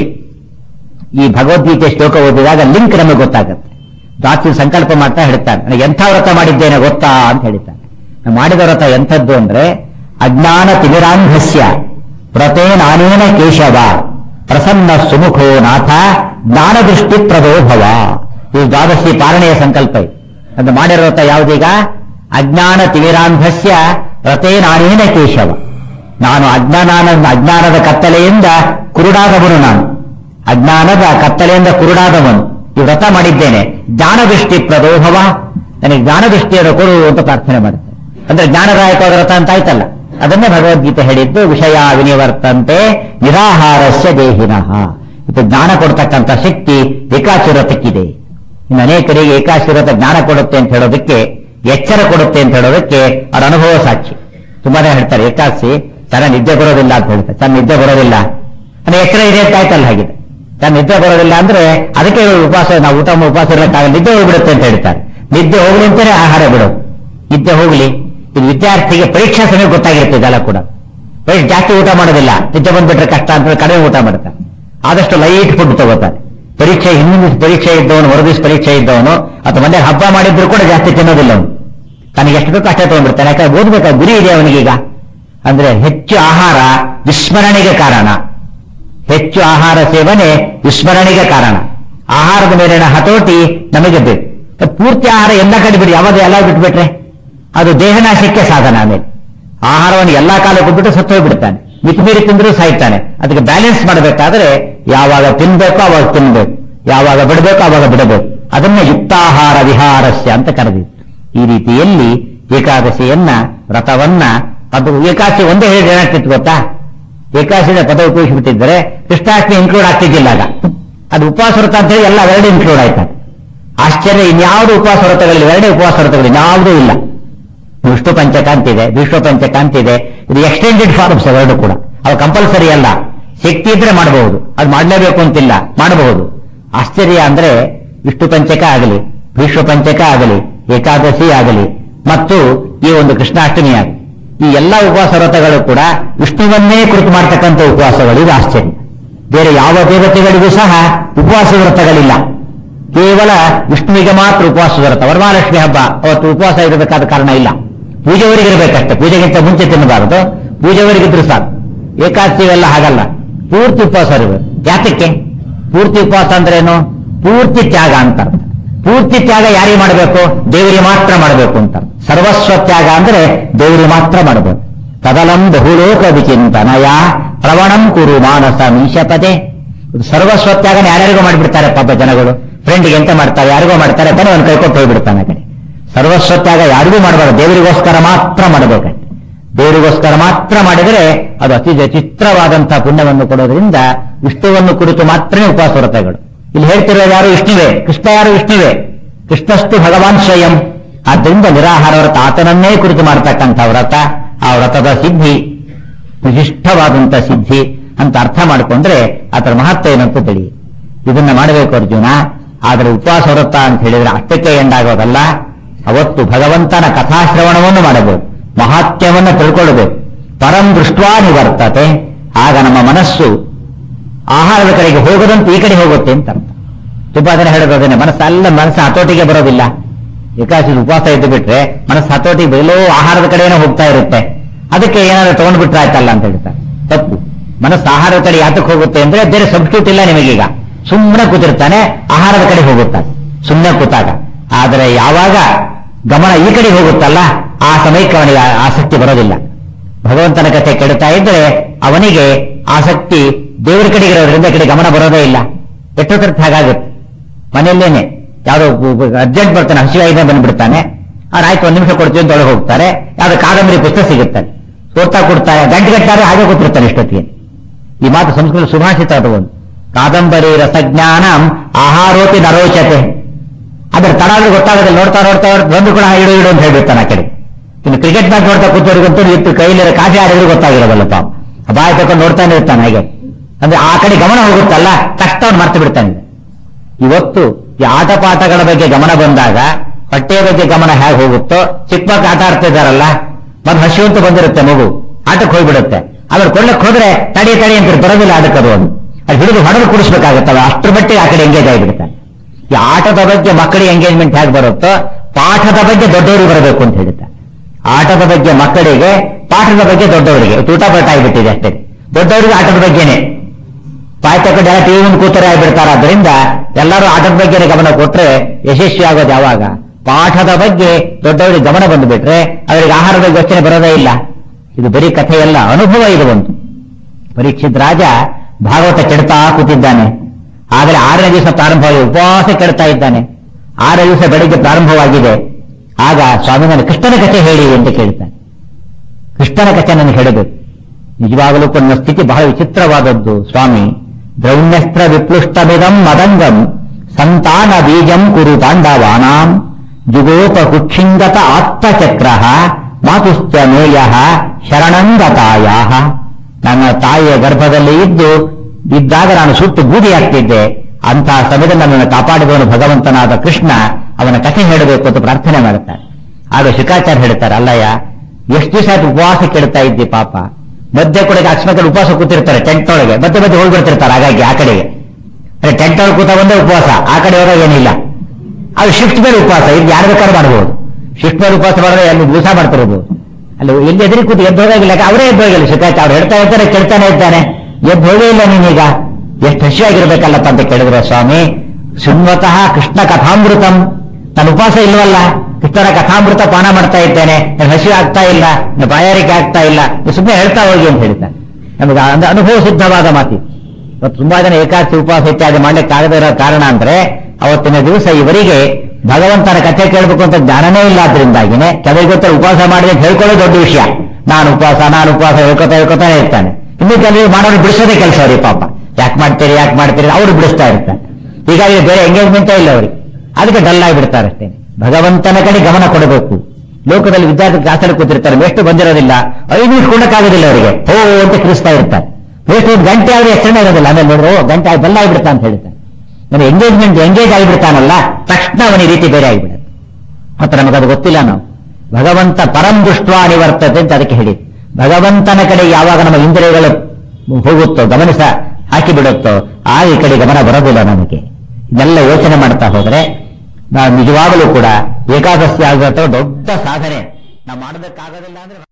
ಈ ಭಗವದ್ಗೀತೆ ಶ್ಲೋಕ ಓದಿದಾಗ ಲಿಂಕ್ ನಮಗೆ ಗೊತ್ತಾಗುತ್ತೆ ದಾಸಿ ಸಂಕಲ್ಪ ಮಾಡ್ತಾ ಹೇಳ್ತಾನೆ ನನಗೆ ಎಂಥ ವ್ರತ ಮಾಡಿದ್ದೇನೆ ಗೊತ್ತಾ ಅಂತ ಹೇಳ್ತಾನೆ ನಾನು ಮಾಡಿದ ವ್ರತ ಎಂಥದ್ದು ಅಂದ್ರೆ ಅಜ್ಞಾನ ತಿಮಿರಾಂಧಸ್ಯ ವ್ರತೇ ನಾನೇನ ಕೇಶವ ಪ್ರಸನ್ನ ಸುಮುಖೋ ನಾಥ ಜ್ಞಾನದೃಷ್ಟಿ ಪ್ರದೋ ಭವ ಇದು ದ್ವಾದಶಿ ಪಾಲನೆಯ ಸಂಕಲ್ಪ ಇದು ಅದು ಮಾಡಿರೋ ವ್ರತ ಯಾವುದೀಗ ಅಜ್ಞಾನ ತಿಮಿರಾಂಧಸ್ಯ ವ್ರತೇ ನಾನೇನ ಕೇಶವ ನಾನು ಅಜ್ಞಾನ ಅಜ್ಞಾನದ ಕತ್ತಲೆಯಿಂದ ಕುರುಡಾದವನು ನಾನು ಅಜ್ಞಾನದ ಕತ್ತಲೆಯಿಂದ ಕುರುಡಾದವನು ಈ ವ್ರತ ಮಾಡಿದ್ದೇನೆ ಜ್ಞಾನದೃಷ್ಟಿ ಪ್ರದೋಭವ ನನಗೆ ಜ್ಞಾನದೃಷ್ಟಿಯನ್ನು ಕೊಡು ಅಂತ ಪ್ರಾರ್ಥನೆ ಮಾಡುತ್ತೆ ಅಂದ್ರೆ ಜ್ಞಾನದಾಯಕವಾದ ವ್ರತ ಅಂತ ಆಯ್ತಲ್ಲ ಅದನ್ನೇ ಭಗವದ್ಗೀತೆ ಹೇಳಿದ್ದು ವಿಷಯ ವಿನಿವರ್ತಂತೆ ನಿರಾಹಾರಸ್ಯ ದೇಹಿನಃ ಇದು ಜ್ಞಾನ ಕೊಡ್ತಕ್ಕಂಥ ಶಕ್ತಿ ಏಕಾಶಿರತಕ್ಕಿದೆ ಇನ್ನು ಅನೇಕರಿಗೆ ಏಕಾಶಿರತ ಜ್ಞಾನ ಕೊಡುತ್ತೆ ಅಂತ ಹೇಳೋದಕ್ಕೆ ಎಚ್ಚರ ಕೊಡುತ್ತೆ ಅಂತ ಹೇಳೋದಕ್ಕೆ ಅವರ ಅನುಭವ ಸಾಕ್ಷಿ ತುಂಬಾನೇ ಹೇಳ್ತಾರೆ ಏಕಾದಶಿ ಚೆನ್ನಾಗಿ ನಿದ್ದೆ ಬರೋದಿಲ್ಲ ಅಂತ ಹೇಳ್ತಾರೆ ತನ್ನ ನಿದ್ದೆ ಬರೋದಿಲ್ಲ ಅಂದ್ರೆ ಎಚ್ಚರ ಇದೆ ಅಂತ ಆಯ್ತಲ್ಲ ಹಾಗಿದೆ ತನ್ನ ನಿದ್ದೆ ಬರೋದಿಲ್ಲ ಅಂದ್ರೆ ಅದಕ್ಕೆ ಉಪವಾಸ ನಾವು ಊಟ ಮಾಡಿ ಉಪವಾಸ ಇರಕ್ಕಾಗಲ್ಲ ನಿದ್ದೆ ಹೋಗ್ಬಿಡುತ್ತೆ ಅಂತ ಹೇಳ್ತಾರೆ ನಿದ್ದೆ ಹೋಗ್ಲಿ ಅಂತಾನೆ ಆಹಾರ ಬಿಡು ನಿದ್ದೆ ಹೋಗ್ಲಿ ಇದು ವಿದ್ಯಾರ್ಥಿಗೆ ಪರೀಕ್ಷಾ ಸಮಯ ಗೊತ್ತಾಗಿರುತ್ತೆ ಇದೆಲ್ಲ ಕೂಡ ಪರೀಕ್ಷೆ ಜಾಸ್ತಿ ಊಟ ಮಾಡೋದಿಲ್ಲ ನಿದ್ದೆ ಬಂದ್ಬಿಟ್ರೆ ಕಷ್ಟ ಅಂತ ಹೇಳಿ ಕಡಿಮೆ ಊಟ ಮಾಡ್ತಾನೆ ಆದಷ್ಟು ಲೈಟ್ ಫುಡ್ ತಗೋತಾನೆ ಪರೀಕ್ಷೆ ಹಿಂದಿನ ದಿವಸ ಪರೀಕ್ಷೆ ಇದ್ದವನು ಹೊರ ದಿವಸ ಪರೀಕ್ಷೆ ಇದ್ದವನು ಅಥವಾ ಮನೆ ಹಬ್ಬ ಮಾಡಿದ್ರು ಕೂಡ ಜಾಸ್ತಿ ತಿನ್ನೋದಿಲ್ಲ ಅವನು ತನಗೆ ಎಷ್ಟು ಬೇಕೋ ಅಷ್ಟೇ ತಗೊಂಡ್ಬಿಡ್ತಾನೆ ಯಾಕಂದ್ರೆ ಓದ್ಬೇಕಾ ಗುರಿ ಇದೆ ಅವನಿಗೀಗ ಅಂದ್ರೆ ಹೆಚ್ಚು ಆಹಾರ ವಿಸ್ಮರಣೆಗೆ ಕಾರಣ ಹೆಚ್ಚು ಆಹಾರ ಸೇವನೆ ವಿಸ್ಮರಣೆಗೆ ಕಾರಣ ಆಹಾರದ ಮೇಲಿನ ಹತೋಟಿ ನಮಗೆ ಬೇಕು ಪೂರ್ತಿ ಆಹಾರ ಎಲ್ಲ ಕಡೆ ಬಿಡಿ ಯಾವಾಗ ಎಲ್ಲ ಬಿಟ್ಬಿಟ್ರೆ ಅದು ದೇಹನಾಶಕ್ಕೆ ಸಾಧನ ಆಮೇಲೆ ಆಹಾರವನ್ನು ಎಲ್ಲಾ ಕಾಲ ಕೊಟ್ಬಿಟ್ಟು ಸತ್ತೋಗ್ಬಿಡ್ತಾನೆ ಮಿತಿಮೀರಿ ತಿಂದರೂ ಸಾಯ್ತಾನೆ ಅದಕ್ಕೆ ಬ್ಯಾಲೆನ್ಸ್ ಮಾಡಬೇಕಾದ್ರೆ ಯಾವಾಗ ತಿನ್ಬೇಕು ಅವಾಗ ತಿನ್ಬೇಕು ಯಾವಾಗ ಬಿಡಬೇಕು ಅವಾಗ ಬಿಡಬೇಕು ಅದನ್ನ ಯುಕ್ತಾಹಾರ ವಿಹಾರಸ್ಯ ಅಂತ ಕರೆದಿತ್ತು ಈ ರೀತಿಯಲ್ಲಿ ಏಕಾದಶಿಯನ್ನ ವ್ರತವನ್ನ ಅದು ಏಕಾದಶಿ ಒಂದೇ ಹೇಳಿ ಏನಾಗ್ತಿತ್ತು ಗೊತ್ತಾ ಏಕಾದಶಿಯ ಪದ ಉಪಯೋಗಿಸಿಬಿಟ್ಟಿದ್ರೆ ಕೃಷ್ಣಾಷ್ಟಮಿ ಇನ್ಕ್ಲೂಡ್ ಆಗ್ತಿದ್ದಿಲ್ಲ ಆಗ ಅದು ಉಪವಾಸ ವ್ರತ ಅಂತ ಹೇಳಿ ಎಲ್ಲ ಎರಡೇ ಇನ್ಕ್ಲೂಡ್ ಆಯ್ತು ಆಶ್ಚರ್ಯ ಇನ್ಯಾವುದು ಉಪವಾಸ ವ್ರತಗಳಿಲ್ಲ ಎರಡೇ ಉಪವಾಸ ವ್ರತಗಳು ಇನ್ಯಾವುದೂ ಇಲ್ಲ ವಿಷ್ಣು ಪಂಚಕಾಂತ ಇದೆ ವಿಶ್ವ ಪಂಚಕಾಂತ ಇದೆ ಇದು ಎಕ್ಸ್ಟೆಂಡೆಡ್ ಫಾರ್ಮ್ಸ್ ಎರಡು ಕೂಡ ಅವು ಕಂಪಲ್ಸರಿ ಅಲ್ಲ ಶಕ್ತಿ ಇದ್ರೆ ಮಾಡಬಹುದು ಅದು ಮಾಡಲೇಬೇಕು ಅಂತಿಲ್ಲ ಮಾಡಬಹುದು ಆಶ್ಚರ್ಯ ಅಂದ್ರೆ ವಿಷ್ಣು ಪಂಚಕ ಆಗಲಿ ವಿಶ್ವ ಪಂಚಕ ಆಗಲಿ ಏಕಾದಶಿ ಆಗಲಿ ಮತ್ತು ಈ ಒಂದು ಕೃಷ್ಣಾಷ್ಟಮಿ ಆಗಲಿ ಈ ಎಲ್ಲ ಉಪವಾಸ ವ್ರತಗಳು ಕೂಡ ವಿಷ್ಣುವನ್ನೇ ಕುರಿತು ಮಾಡ್ತಕ್ಕಂಥ ಉಪವಾಸಗಳು ಇದು ಆಶ್ಚರ್ಯ ಬೇರೆ ಯಾವ ದೇವತೆಗಳಿಗೂ ಸಹ ಉಪವಾಸ ವ್ರತಗಳಿಲ್ಲ ಕೇವಲ ವಿಷ್ಣುವಿಗೆ ಮಾತ್ರ ಉಪವಾಸ ವ್ರತ ವರಮಹಾಲಕ್ಷ್ಮಿ ಹಬ್ಬ ಅವತ್ತು ಉಪವಾಸ ಇರಬೇಕಾದ ಕಾರಣ ಇಲ್ಲ ಪೂಜೆವರೆಗೆ ಇರಬೇಕಷ್ಟೇ ಪೂಜೆಗಿಂತ ಮುಂಚೆ ತಿನ್ನಬಾರದು ಪೂಜೆವರೆಗಿದ್ರು ಸಾಕು ಏಕಾದಶಿ ಎಲ್ಲ ಹಾಗಲ್ಲ ಪೂರ್ತಿ ಉಪವಾಸ ಇರಬೇಕು ಯಾತಕ್ಕೆ ಪೂರ್ತಿ ಉಪವಾಸ ಅಂದ್ರೇನು ಪೂರ್ತಿ ತ್ಯಾಗ ಅಂತ ಅರ್ಥ. ಪೂರ್ತಿ ತ್ಯಾಗ ಯಾರಿಗೆ ಮಾಡಬೇಕು ದೇವರಿಗೆ ಮಾತ್ರ ಮಾಡಬೇಕು ಅಂತ ಸರ್ವಸ್ವ ತ್ಯಾಗ ಅಂದ್ರೆ ದೇವರಿಗೆ ಮಾತ್ರ ಮಾಡಬೇಕು ತದಲಂ ಬಹುಲೋಕ ವಿಚಿಂತನಯ ಪ್ರವಣಂ ಕುರು ಮಾನಸ ಮೀಶಪದೆ ಸರ್ವಸ್ವ ತ್ಯಾಗನ ಯಾರ್ಯಾರಿಗೂ ಮಾಡಿಬಿಡ್ತಾರೆ ಪಾಪ ಜನಗಳು ಫ್ರೆಂಡ್ಗೆ ಎಂತ ಮಾಡ್ತಾರೆ ಯಾರಿಗೋ ಮಾಡ್ತಾರೆ ತಾನೇ ಒಂದು ಕೈಕೊಟ್ಟು ಹೋಗ್ಬಿಡ್ತಾನೆ ಆ ಕಡೆ ಸರ್ವಸ್ವ ತ್ಯಾಗ ಯಾರಿಗೂ ಮಾಡಬಾರ್ದು ದೇವರಿಗೋಸ್ಕರ ಮಾತ್ರ ಮಾಡಬೇಕಂತೆ ದೇವರಿಗೋಸ್ಕರ ಮಾತ್ರ ಮಾಡಿದರೆ ಅದು ಅತಿ ಚಿತ್ರವಾದಂತಹ ಪುಣ್ಯವನ್ನು ಕೊಡೋದ್ರಿಂದ ವಿಷ್ಣುವನ್ನು ಕುರಿತು ಮಾತ್ರನೇ ಉಪವಾಸ ವ್ರತಗಳು ಇಲ್ಲಿ ಹೇಳ್ತಿರೋದು ಯಾರು ವಿಷ್ಣುವೇ ಕೃಷ್ಣ ಯಾರು ವಿಷ್ಣುವೇ ಕೃಷ್ಣಸ್ತು ಭಗವಾನ್ ಸ್ವಯಂ ಆದ್ದರಿಂದ ನಿರಾಹಾರ ವ್ರತ ಆತನನ್ನೇ ಕುರಿತು ಮಾಡ್ತಕ್ಕಂಥ ವ್ರತ ಆ ವ್ರತದ ಸಿದ್ಧಿ ವಿಶಿಷ್ಟವಾದಂತ ಸಿದ್ಧಿ ಅಂತ ಅರ್ಥ ಮಾಡಿಕೊಂಡ್ರೆ ಅದರ ಮಹತ್ವ ಏನಂತ ತಿಳಿ ಇದನ್ನ ಮಾಡಬೇಕು ಅರ್ಜುನ ಆದರೆ ಉಪವಾಸ ವ್ರತ ಅಂತ ಹೇಳಿದ್ರೆ ಅಷ್ಟಕ್ಕೆ ಎಂಡಾಗೋದಲ್ಲ ಅವತ್ತು ಭಗವಂತನ ಕಥಾಶ್ರವಣವನ್ನು ಮಾಡಬಹುದು ಮಹಾತ್ಮ್ಯವನ್ನು ತಿಳ್ಕೊಳ್ಳಬೇಕು ಪರಂ ದೃಷ್ಟ್ವಾ ನಿವರ್ತತೆ ಆಗ ನಮ್ಮ ಮನಸ್ಸು ಆಹಾರದ ಕಡೆಗೆ ಹೋಗದಂತೆ ಈ ಕಡೆ ಹೋಗುತ್ತೆ ಅಂತ ಅರ್ಥ ತುಂಬಾ ಜನ ಹೇಳೋದು ಅದನ್ನೇ ಮನಸ್ಸು ಅಲ್ಲ ಮನಸ್ಸು ಹತೋಟಿಗೆ ಬರೋದಿಲ್ಲ ಏಕಾಶಿ ಉಪವಾಸ ಇದ್ದು ಬಿಟ್ರೆ ಮನಸ್ಸು ಹತೋಟಿಗೆ ಎಲ್ಲೋ ಆಹಾರದ ಕಡೆನೇ ಹೋಗ್ತಾ ಇರುತ್ತೆ ಅದಕ್ಕೆ ಏನಾದ್ರು ತಗೊಂಡ್ಬಿಟ್ರೆ ಆಯ್ತಲ್ಲ ಅಂತ ಹೇಳ್ತಾರೆ ತಪ್ಪು ಮನಸ್ಸು ಆಹಾರದ ಕಡೆ ಯಾತಕ್ಕೆ ಹೋಗುತ್ತೆ ಅಂದ್ರೆ ಬೇರೆ ಸಬ್ಸ್ಟ್ಯೂಟ್ ಇಲ್ಲ ನಿಮಗೀಗ ಸುಮ್ಮನೆ ಕೂತಿರ್ತಾನೆ ಆಹಾರದ ಕಡೆ ಹೋಗುತ್ತಾನೆ ಸುಮ್ಮನೆ ಕೂತಾಗ ಆದರೆ ಯಾವಾಗ ಗಮನ ಈ ಕಡೆ ಹೋಗುತ್ತಲ್ಲ ಆ ಸಮಯಕ್ಕೆ ಅವನಿಗೆ ಆ- ಆಸಕ್ತಿ ಬರೋದಿಲ್ಲ ಭಗವಂತನ ಕಥೆ ಕೆಡ್ತಾ ಇದ್ರೆ ಅವನಿಗೆ ಆಸಕ್ತಿ ದೇವರ ಕಡೆಗೆ ಇರೋದ್ರಿಂದ ಈ ಕಡೆ ಗಮನ ಬರೋದೇ ಇಲ್ಲ ಎಷ್ಟೊತ್ತರ್ಥ ಹಾಗಾಗುತ್ತೆ ಮನೆಯಲ್ಲೇನೆ ಯಾವ್ದೋ ಅರ್ಜೆಂಟ್ ಬರ್ತಾನೆ ಹಸಿವಾಗಿದೆ ಬಂದ್ಬಿಡ್ತಾನೆ ಅವ್ರು ಆಯ್ತು ಒಂದ್ ನಿಮಿಷ ಕೊಡ್ತೀವಿ ಅಂತ ಒಳಗೆ ಹೋಗ್ತಾರೆ ಯಾವ್ದು ಕಾದಂಬರಿ ಪುಸ್ತಕ ಸಿಗುತ್ತಾನೆ ಓದ್ತಾ ಕೊಡ್ತಾರೆ ಗಂಟೆ ಗಂಟಾರೆ ಹಾಗೆ ಕೂತಿರ್ತಾನೆ ಇಷ್ಟೊತ್ತಿಗೆ ಈ ಮಾತು ಸಂಸ್ಕೃತ ಸುಭಾಷಿತ ಅದು ಒಂದು ಕಾದಂಬರಿ ರಸಜ್ಞಾನ ಆಹಾರೋಪಿ ನರೋಚತೆ ಅದ್ರ ತಡ ಆದ್ರೆ ಗೊತ್ತಾಗೋದಿಲ್ಲ ನೋಡ್ತಾ ನೋಡ್ತಾ ನೋಡ್ತಾ ಬಂದು ಕೂಡ ಇಡು ಇಡು ಅಂತ ಹೇಳ್ಬಿಡ್ತಾನೆ ಆ ಕಡೆ ಇನ್ನು ಕ್ರಿಕೆಟ್ ಮ್ಯಾಚ್ ನೋಡ್ತಾ ಕೂತವ್ರಿಗಂತೂ ಇತ್ತು ಕೈಲಿ ಕಾಫಿ ಆಡಿದ್ರು ಗೊತ್ತಾಗಿರೋದಲ್ಲ ಪಾಪ ಬಾಯಿ ತಕೊಂಡು ನೋಡ್ತಾನೆ ಇರ್ತಾನೆ ಹಾಗೆ ಅಂದ್ರೆ ಆ ಕಡೆ ಗಮನ ಹೋಗುತ್ತಲ್ಲ ತಕ್ಷಣ ಅವ್ನು ಮರ್ತು ಬಿಡ್ತಾನೆ ಇವತ್ತು ಈ ಆಟ ಪಾಠಗಳ ಬಗ್ಗೆ ಗಮನ ಬಂದಾಗ ಹೊಟ್ಟೆಯ ಬಗ್ಗೆ ಗಮನ ಹೇಗೆ ಹೋಗುತ್ತೋ ಚಿಕ್ಕ ಮಕ್ಕಳು ಆಟ ಆಡ್ತಾ ಇದಾರಲ್ಲ ಮತ್ತೆ ಹಸಿವಂತ ಬಂದಿರುತ್ತೆ ಮಗು ಆಟಕ್ಕೆ ಹೋಗ್ಬಿಡುತ್ತೆ ಆಮೇಲೆ ಕೊಳ್ಳಕ್ಕೆ ಹೋದ್ರೆ ತಡಿ ತಡಿ ಅಂತ ಬರೋದಿಲ್ಲ ಆಟಕ್ಕೆ ಅದು ಒಂದು ಅದು ಹಿಡಿದು ಹೊಡೆದು ಕುಡಿಸ್ಬೇಕಾಗತ್ತಲ್ಲ ಅಷ್ಟರ ಮಟ್ಟಿಗೆ ಆ ಕಡೆ ಎಂಗೇಜ್ ಆಗಿಬಿಡುತ್ತೆ ಈ ಆಟದ ಬಗ್ಗೆ ಮಕ್ಕಳಿಗೆ ಎಂಗೇಜ್ಮೆಂಟ್ ಹೇಗೆ ಬರುತ್ತೋ ಪಾಠದ ಬಗ್ಗೆ ದೊಡ್ಡವರಿಗೆ ಬರಬೇಕು ಅಂತ ಹೇಳುತ್ತೆ ಆಟದ ಬಗ್ಗೆ ಮಕ್ಕಳಿಗೆ ಪಾಠದ ಬಗ್ಗೆ ದೊಡ್ಡವರಿಗೆ ತೂಟಾಪಟ ಆಗಿಬಿಟ್ಟಿದೆ ಅಷ್ಟೇ ದೊಡ್ಡವರಿಗೆ ಆಟದ ಬಗ್ಗೆನೆ ಪಾಯ್ ತಗೊಂಡು ಎಲ್ಲ ಟಿವಿ ಮುಂದೆ ಕೂತರೆ ಆಗ್ಬಿಡ್ತಾರೆ ಆದ್ರಿಂದ ಎಲ್ಲರೂ ಆಟದ ಬಗ್ಗೆ ಗಮನ ಕೊಟ್ರೆ ಯಶಸ್ವಿ ಆಗೋದು ಯಾವಾಗ ಪಾಠದ ಬಗ್ಗೆ ದೊಡ್ಡವರಿಗೆ ಗಮನ ಬಂದುಬಿಟ್ರೆ ಅವರಿಗೆ ಆಹಾರದ ಬಗ್ಗೆ ಯೋಚನೆ ಬರೋದೇ ಇಲ್ಲ ಇದು ಬರೀ ಕಥೆಯಲ್ಲ ಅನುಭವ ಇದು ಒಂದು ಪರೀಕ್ಷಿತ್ ರಾಜ ಭಾಗವತ ಕೆಡ್ತಾ ಕೂತಿದ್ದಾನೆ ಆದರೆ ಆರನೇ ದಿವಸ ಪ್ರಾರಂಭವಾಗಿ ಉಪವಾಸ ಕೆಡ್ತಾ ಇದ್ದಾನೆ ಆರನೇ ದಿವಸ ಬೆಳಿಗ್ಗೆ ಪ್ರಾರಂಭವಾಗಿದೆ ಆಗ ಸ್ವಾಮಿ ನನ್ನ ಕೃಷ್ಣನ ಕಥೆ ಹೇಳಿ ಅಂತ ಕೇಳ್ತಾನೆ ಕೃಷ್ಣನ ಕಥೆ ನನಗೆ ಹೇಳಬೇಕು ನಿಜವಾಗಲೂ ಕೂಡ ನನ್ನ ಸ್ಥಿತಿ ಬಹಳ ವಿಚಿತ್ರವಾದದ್ದು ಸ್ವಾಮಿ ದ್ರೌಣ್ಯಸ್ತ್ರ ವಿಪ್ಲುಷ್ಟಮಿದಂ ಮದಂಗಂ ಸಂತಾನ ಬೀಜಂ ಕುರು ಪಾಂಡವಾನಾಂ ಜುಗೋಪ ಕುಕ್ಷಿಂಗತ ಆತ್ಮಚಕ್ರ ಮಾತುಶ್ಚ ಮೇಯ ಶರಣಂಗತಾಯ ನನ್ನ ತಾಯಿಯ ಗರ್ಭದಲ್ಲಿ ಇದ್ದು ಇದ್ದಾಗ ನಾನು ಸುಟ್ಟು ಬೂದಿಯಾಗ್ತಿದ್ದೆ ಅಂತಹ ಸಮಯದಲ್ಲಿ ನನ್ನನ್ನು ಕಾಪಾಡಿದವನು ಭಗವಂತನಾದ ಕೃಷ್ಣ ಅವನ ಕಥೆ ಹೇಳಬೇಕು ಅಂತ ಪ್ರಾರ್ಥನೆ ಮಾಡುತ್ತಾರೆ ಆಗ ಶಿಖಾಚಾರ್ಯ ಹೇಳ್ತಾರೆ ಅಲ್ಲಯ್ಯ ಎಷ್ಟು ದಿವಸ ಆಯ್ತು ಉಪವಾಸ ಕೆಡ್ತಾ ಇದ್ದಿ ಪಾಪ ಮಧ್ಯೆ ಕೂಡ ಅಕ್ಷಮಕ್ಕೆ ಉಪವಾಸ ಕೂತಿರ್ತಾರೆ ಟೆಂಟ್ ಒಳಗೆ ಮಧ್ಯೆ ಮಧ್ಯೆ ಹೋಗ್ಬಿಡ್ತಿರ್ತಾರೆ ಹಾಗಾಗಿ ಆ ಕಡೆಗೆ ಅದೇ ಟೆಂಟ್ ಒಳಗೆ ಕೂತ ಬಂದ್ರೆ ಉಪವಾಸ ಆ ಕಡೆ ಹೋದಾಗ ಏನಿಲ್ಲ ಅದು ಶಿಫ್ಟ್ ಮೇಲೆ ಉಪವಾಸ ಇದು ಯಾರು ಬೇಕಾದ್ರೂ ಮಾಡಬಹುದು ಶಿಫ್ಟ್ ಮೇಲೆ ಉಪವಾಸ ಮಾಡಿದ್ರೆ ಅಲ್ಲಿ ದಿವಸ ಮಾಡ್ತಿರೋದು ಅಲ್ಲಿ ಎಲ್ಲಿ ಎದುರಿ ಕೂತು ಎದ್ದು ಹೋಗಾಗಿಲ್ಲ ಅವರೇ ಎದ್ದು ಹೋಗಿಲ್ಲ ಶಿಕಾಯತ್ ಅವ್ರು ಹೇಳ್ತಾ ಇರ್ತಾರೆ ಕೇಳ್ತಾನೆ ಇದ್ದಾನೆ ಎದ್ದು ಹೋಗೇ ಇಲ್ಲ ನೀನೀಗ ಎಷ್ಟು ಹಸಿವಾಗಿರ್ಬೇಕಲ್ಲಪ್ಪ ಅಂತ ಕೇಳಿದ್ರೆ ಸ್ವಾಮಿ ಶೃಣ್ವತಃ ಕೃಷ್ಣ ಕಥಾಮೃತಂ ನನ್ನ ಉಪವಾಸ ಇಲ್ವಲ್ಲ ಕೃಷ್ಣನ ಕಥಾಮೃತ ಪಾನ ಮಾಡ್ತಾ ಇದ್ದೇನೆ ನನ್ನ ಹಸಿವು ಆಗ್ತಾ ಇಲ್ಲ ನನ್ನ ಬಾಯಾರಿಕೆ ಆಗ್ತಾ ಇಲ್ಲ ನೀವು ಸುಮ್ಮನೆ ಹೇಳ್ತಾ ಹೋಗಿ ಅಂತ ಹೇಳ್ತಾನೆ ನಮಗೆ ಅಂದ್ರೆ ಅನುಭವ ಸಿದ್ಧವಾದ ಮಾತಿ ಇವತ್ತು ತುಂಬಾ ಜನ ಏಕಾದಶಿ ಉಪವಾಸ ಇತ್ಯಾದಿ ಮಾಡ್ಲಿಕ್ಕೆ ಆಗದೇ ಇರೋ ಕಾರಣ ಅಂದ್ರೆ ಅವತ್ತಿನ ದಿವಸ ಇವರಿಗೆ ಭಗವಂತನ ಕಥೆ ಕೇಳಬೇಕು ಅಂತ ಜ್ಞಾನನೇ ಇಲ್ಲ ಆದ್ರಿಂದಾಗಿನೇ ಕೆಲವರಿಗೆ ಗೊತ್ತರ ಉಪವಾಸ ಮಾಡಿದ್ರೆ ಹೇಳ್ಕೊಳ್ಳೋದು ದೊಡ್ಡ ವಿಷಯ ನಾನು ಉಪವಾಸ ನಾನು ಉಪವಾಸ ಹೇಳ್ಕೊತಾ ಹೇಳ್ಕೊತಾನೆ ಇರ್ತಾನೆ ಇನ್ನು ಕೆಲವರು ಮಾಡೋರು ಬಿಡಿಸೋದೇ ಕೆಲಸ ಅವ್ರಿಗೆ ಪಾಪ ಯಾಕೆ ಮಾಡ್ತೀರಿ ಯಾಕೆ ಮಾಡ್ತೀರಿ ಅವರು ಬಿಡಿಸ್ತಾ ಇರ್ತಾರೆ ಹೀಗಾಗಿ ಬೇರೆ ಎಂಗೇಜ್ಮೆಂಟೇ ಇಲ್ಲ ಅವರಿಗೆ ಅದಕ್ಕೆ ಡಲ್ ಆಗಿಬಿಡ್ತಾರೆ ಅಷ್ಟೇ ಭಗವಂತನ ಕಡೆ ಗಮನ ಕೊಡಬೇಕು ಲೋಕದಲ್ಲಿ ವಿದ್ಯಾರ್ಥಿ ಕ್ಲಾಸಲ್ಲಿ ಕೂತಿರ್ತಾರೆ ಎಷ್ಟು ಬಂದಿರೋದಿಲ್ಲ ಐದು ನಿಮಿಷ ಕೊಡಕ್ಕಾಗೋದಿಲ್ಲ ಅವರಿಗೆ ಹೋ ಅಂತ ಕಿರಿಸ್ತಾ ಇರ್ತಾರೆ ಎಷ್ಟು ಒಂದು ಗಂಟೆ ಆದ್ರೆ ಎಷ್ಟನೇ ಇರೋದಿಲ್ಲ ಆಮೇಲೆ ನೋಡ್ರು ಓ, ಗಂಟೆ ಆಗಿ ಬೆಲ್ಲ ಆಗಿಬಿಡ್ತಾ ಅಂತ ಹೇಳ್ತಾನೆ ನನ್ನ ಎಂಗೇಜ್ಮೆಂಟ್ ಎಂಗೇಜ್ ಆಗಿಬಿಡ್ತಾನಲ್ಲ ತಕ್ಷಣ ಅವನ ಈ ರೀತಿ ಬೇರೆ ಆಗಿಬಿಡುತ್ತೆ ಮತ್ತೆ ನಮಗದು ಗೊತ್ತಿಲ್ಲ ನಾವು ಭಗವಂತ ಪರಂ ದೃಷ್ಟ್ವಾ ನಿವರ್ತತೆ ಅಂತ ಅದಕ್ಕೆ ಹೇಳಿ ಭಗವಂತನ ಕಡೆ ಯಾವಾಗ ನಮ್ಮ ಇಂದ್ರಿಯಗಳು ಹೋಗುತ್ತೋ ಗಮನಿಸ ಹಾಕಿ ಬಿಡುತ್ತೋ ಆಗ ಈ ಕಡೆ ಗಮನ ಬರೋದಿಲ್ಲ ನಮಗೆ ಇದೆಲ್ಲ ಯೋಚನೆ ಮಾಡ್ತಾ ಹೋದ್ರೆ ನಾವು ನಿಜವಾಗಲೂ ಕೂಡ ಏಕಾದಶಿ ಆಗೋ ದೊಡ್ಡ ಸಾಧನೆ ನಾವು ಮಾಡೋದಕ್ಕಾಗೋದಿಲ್ಲ ಅಂದ್ರೆ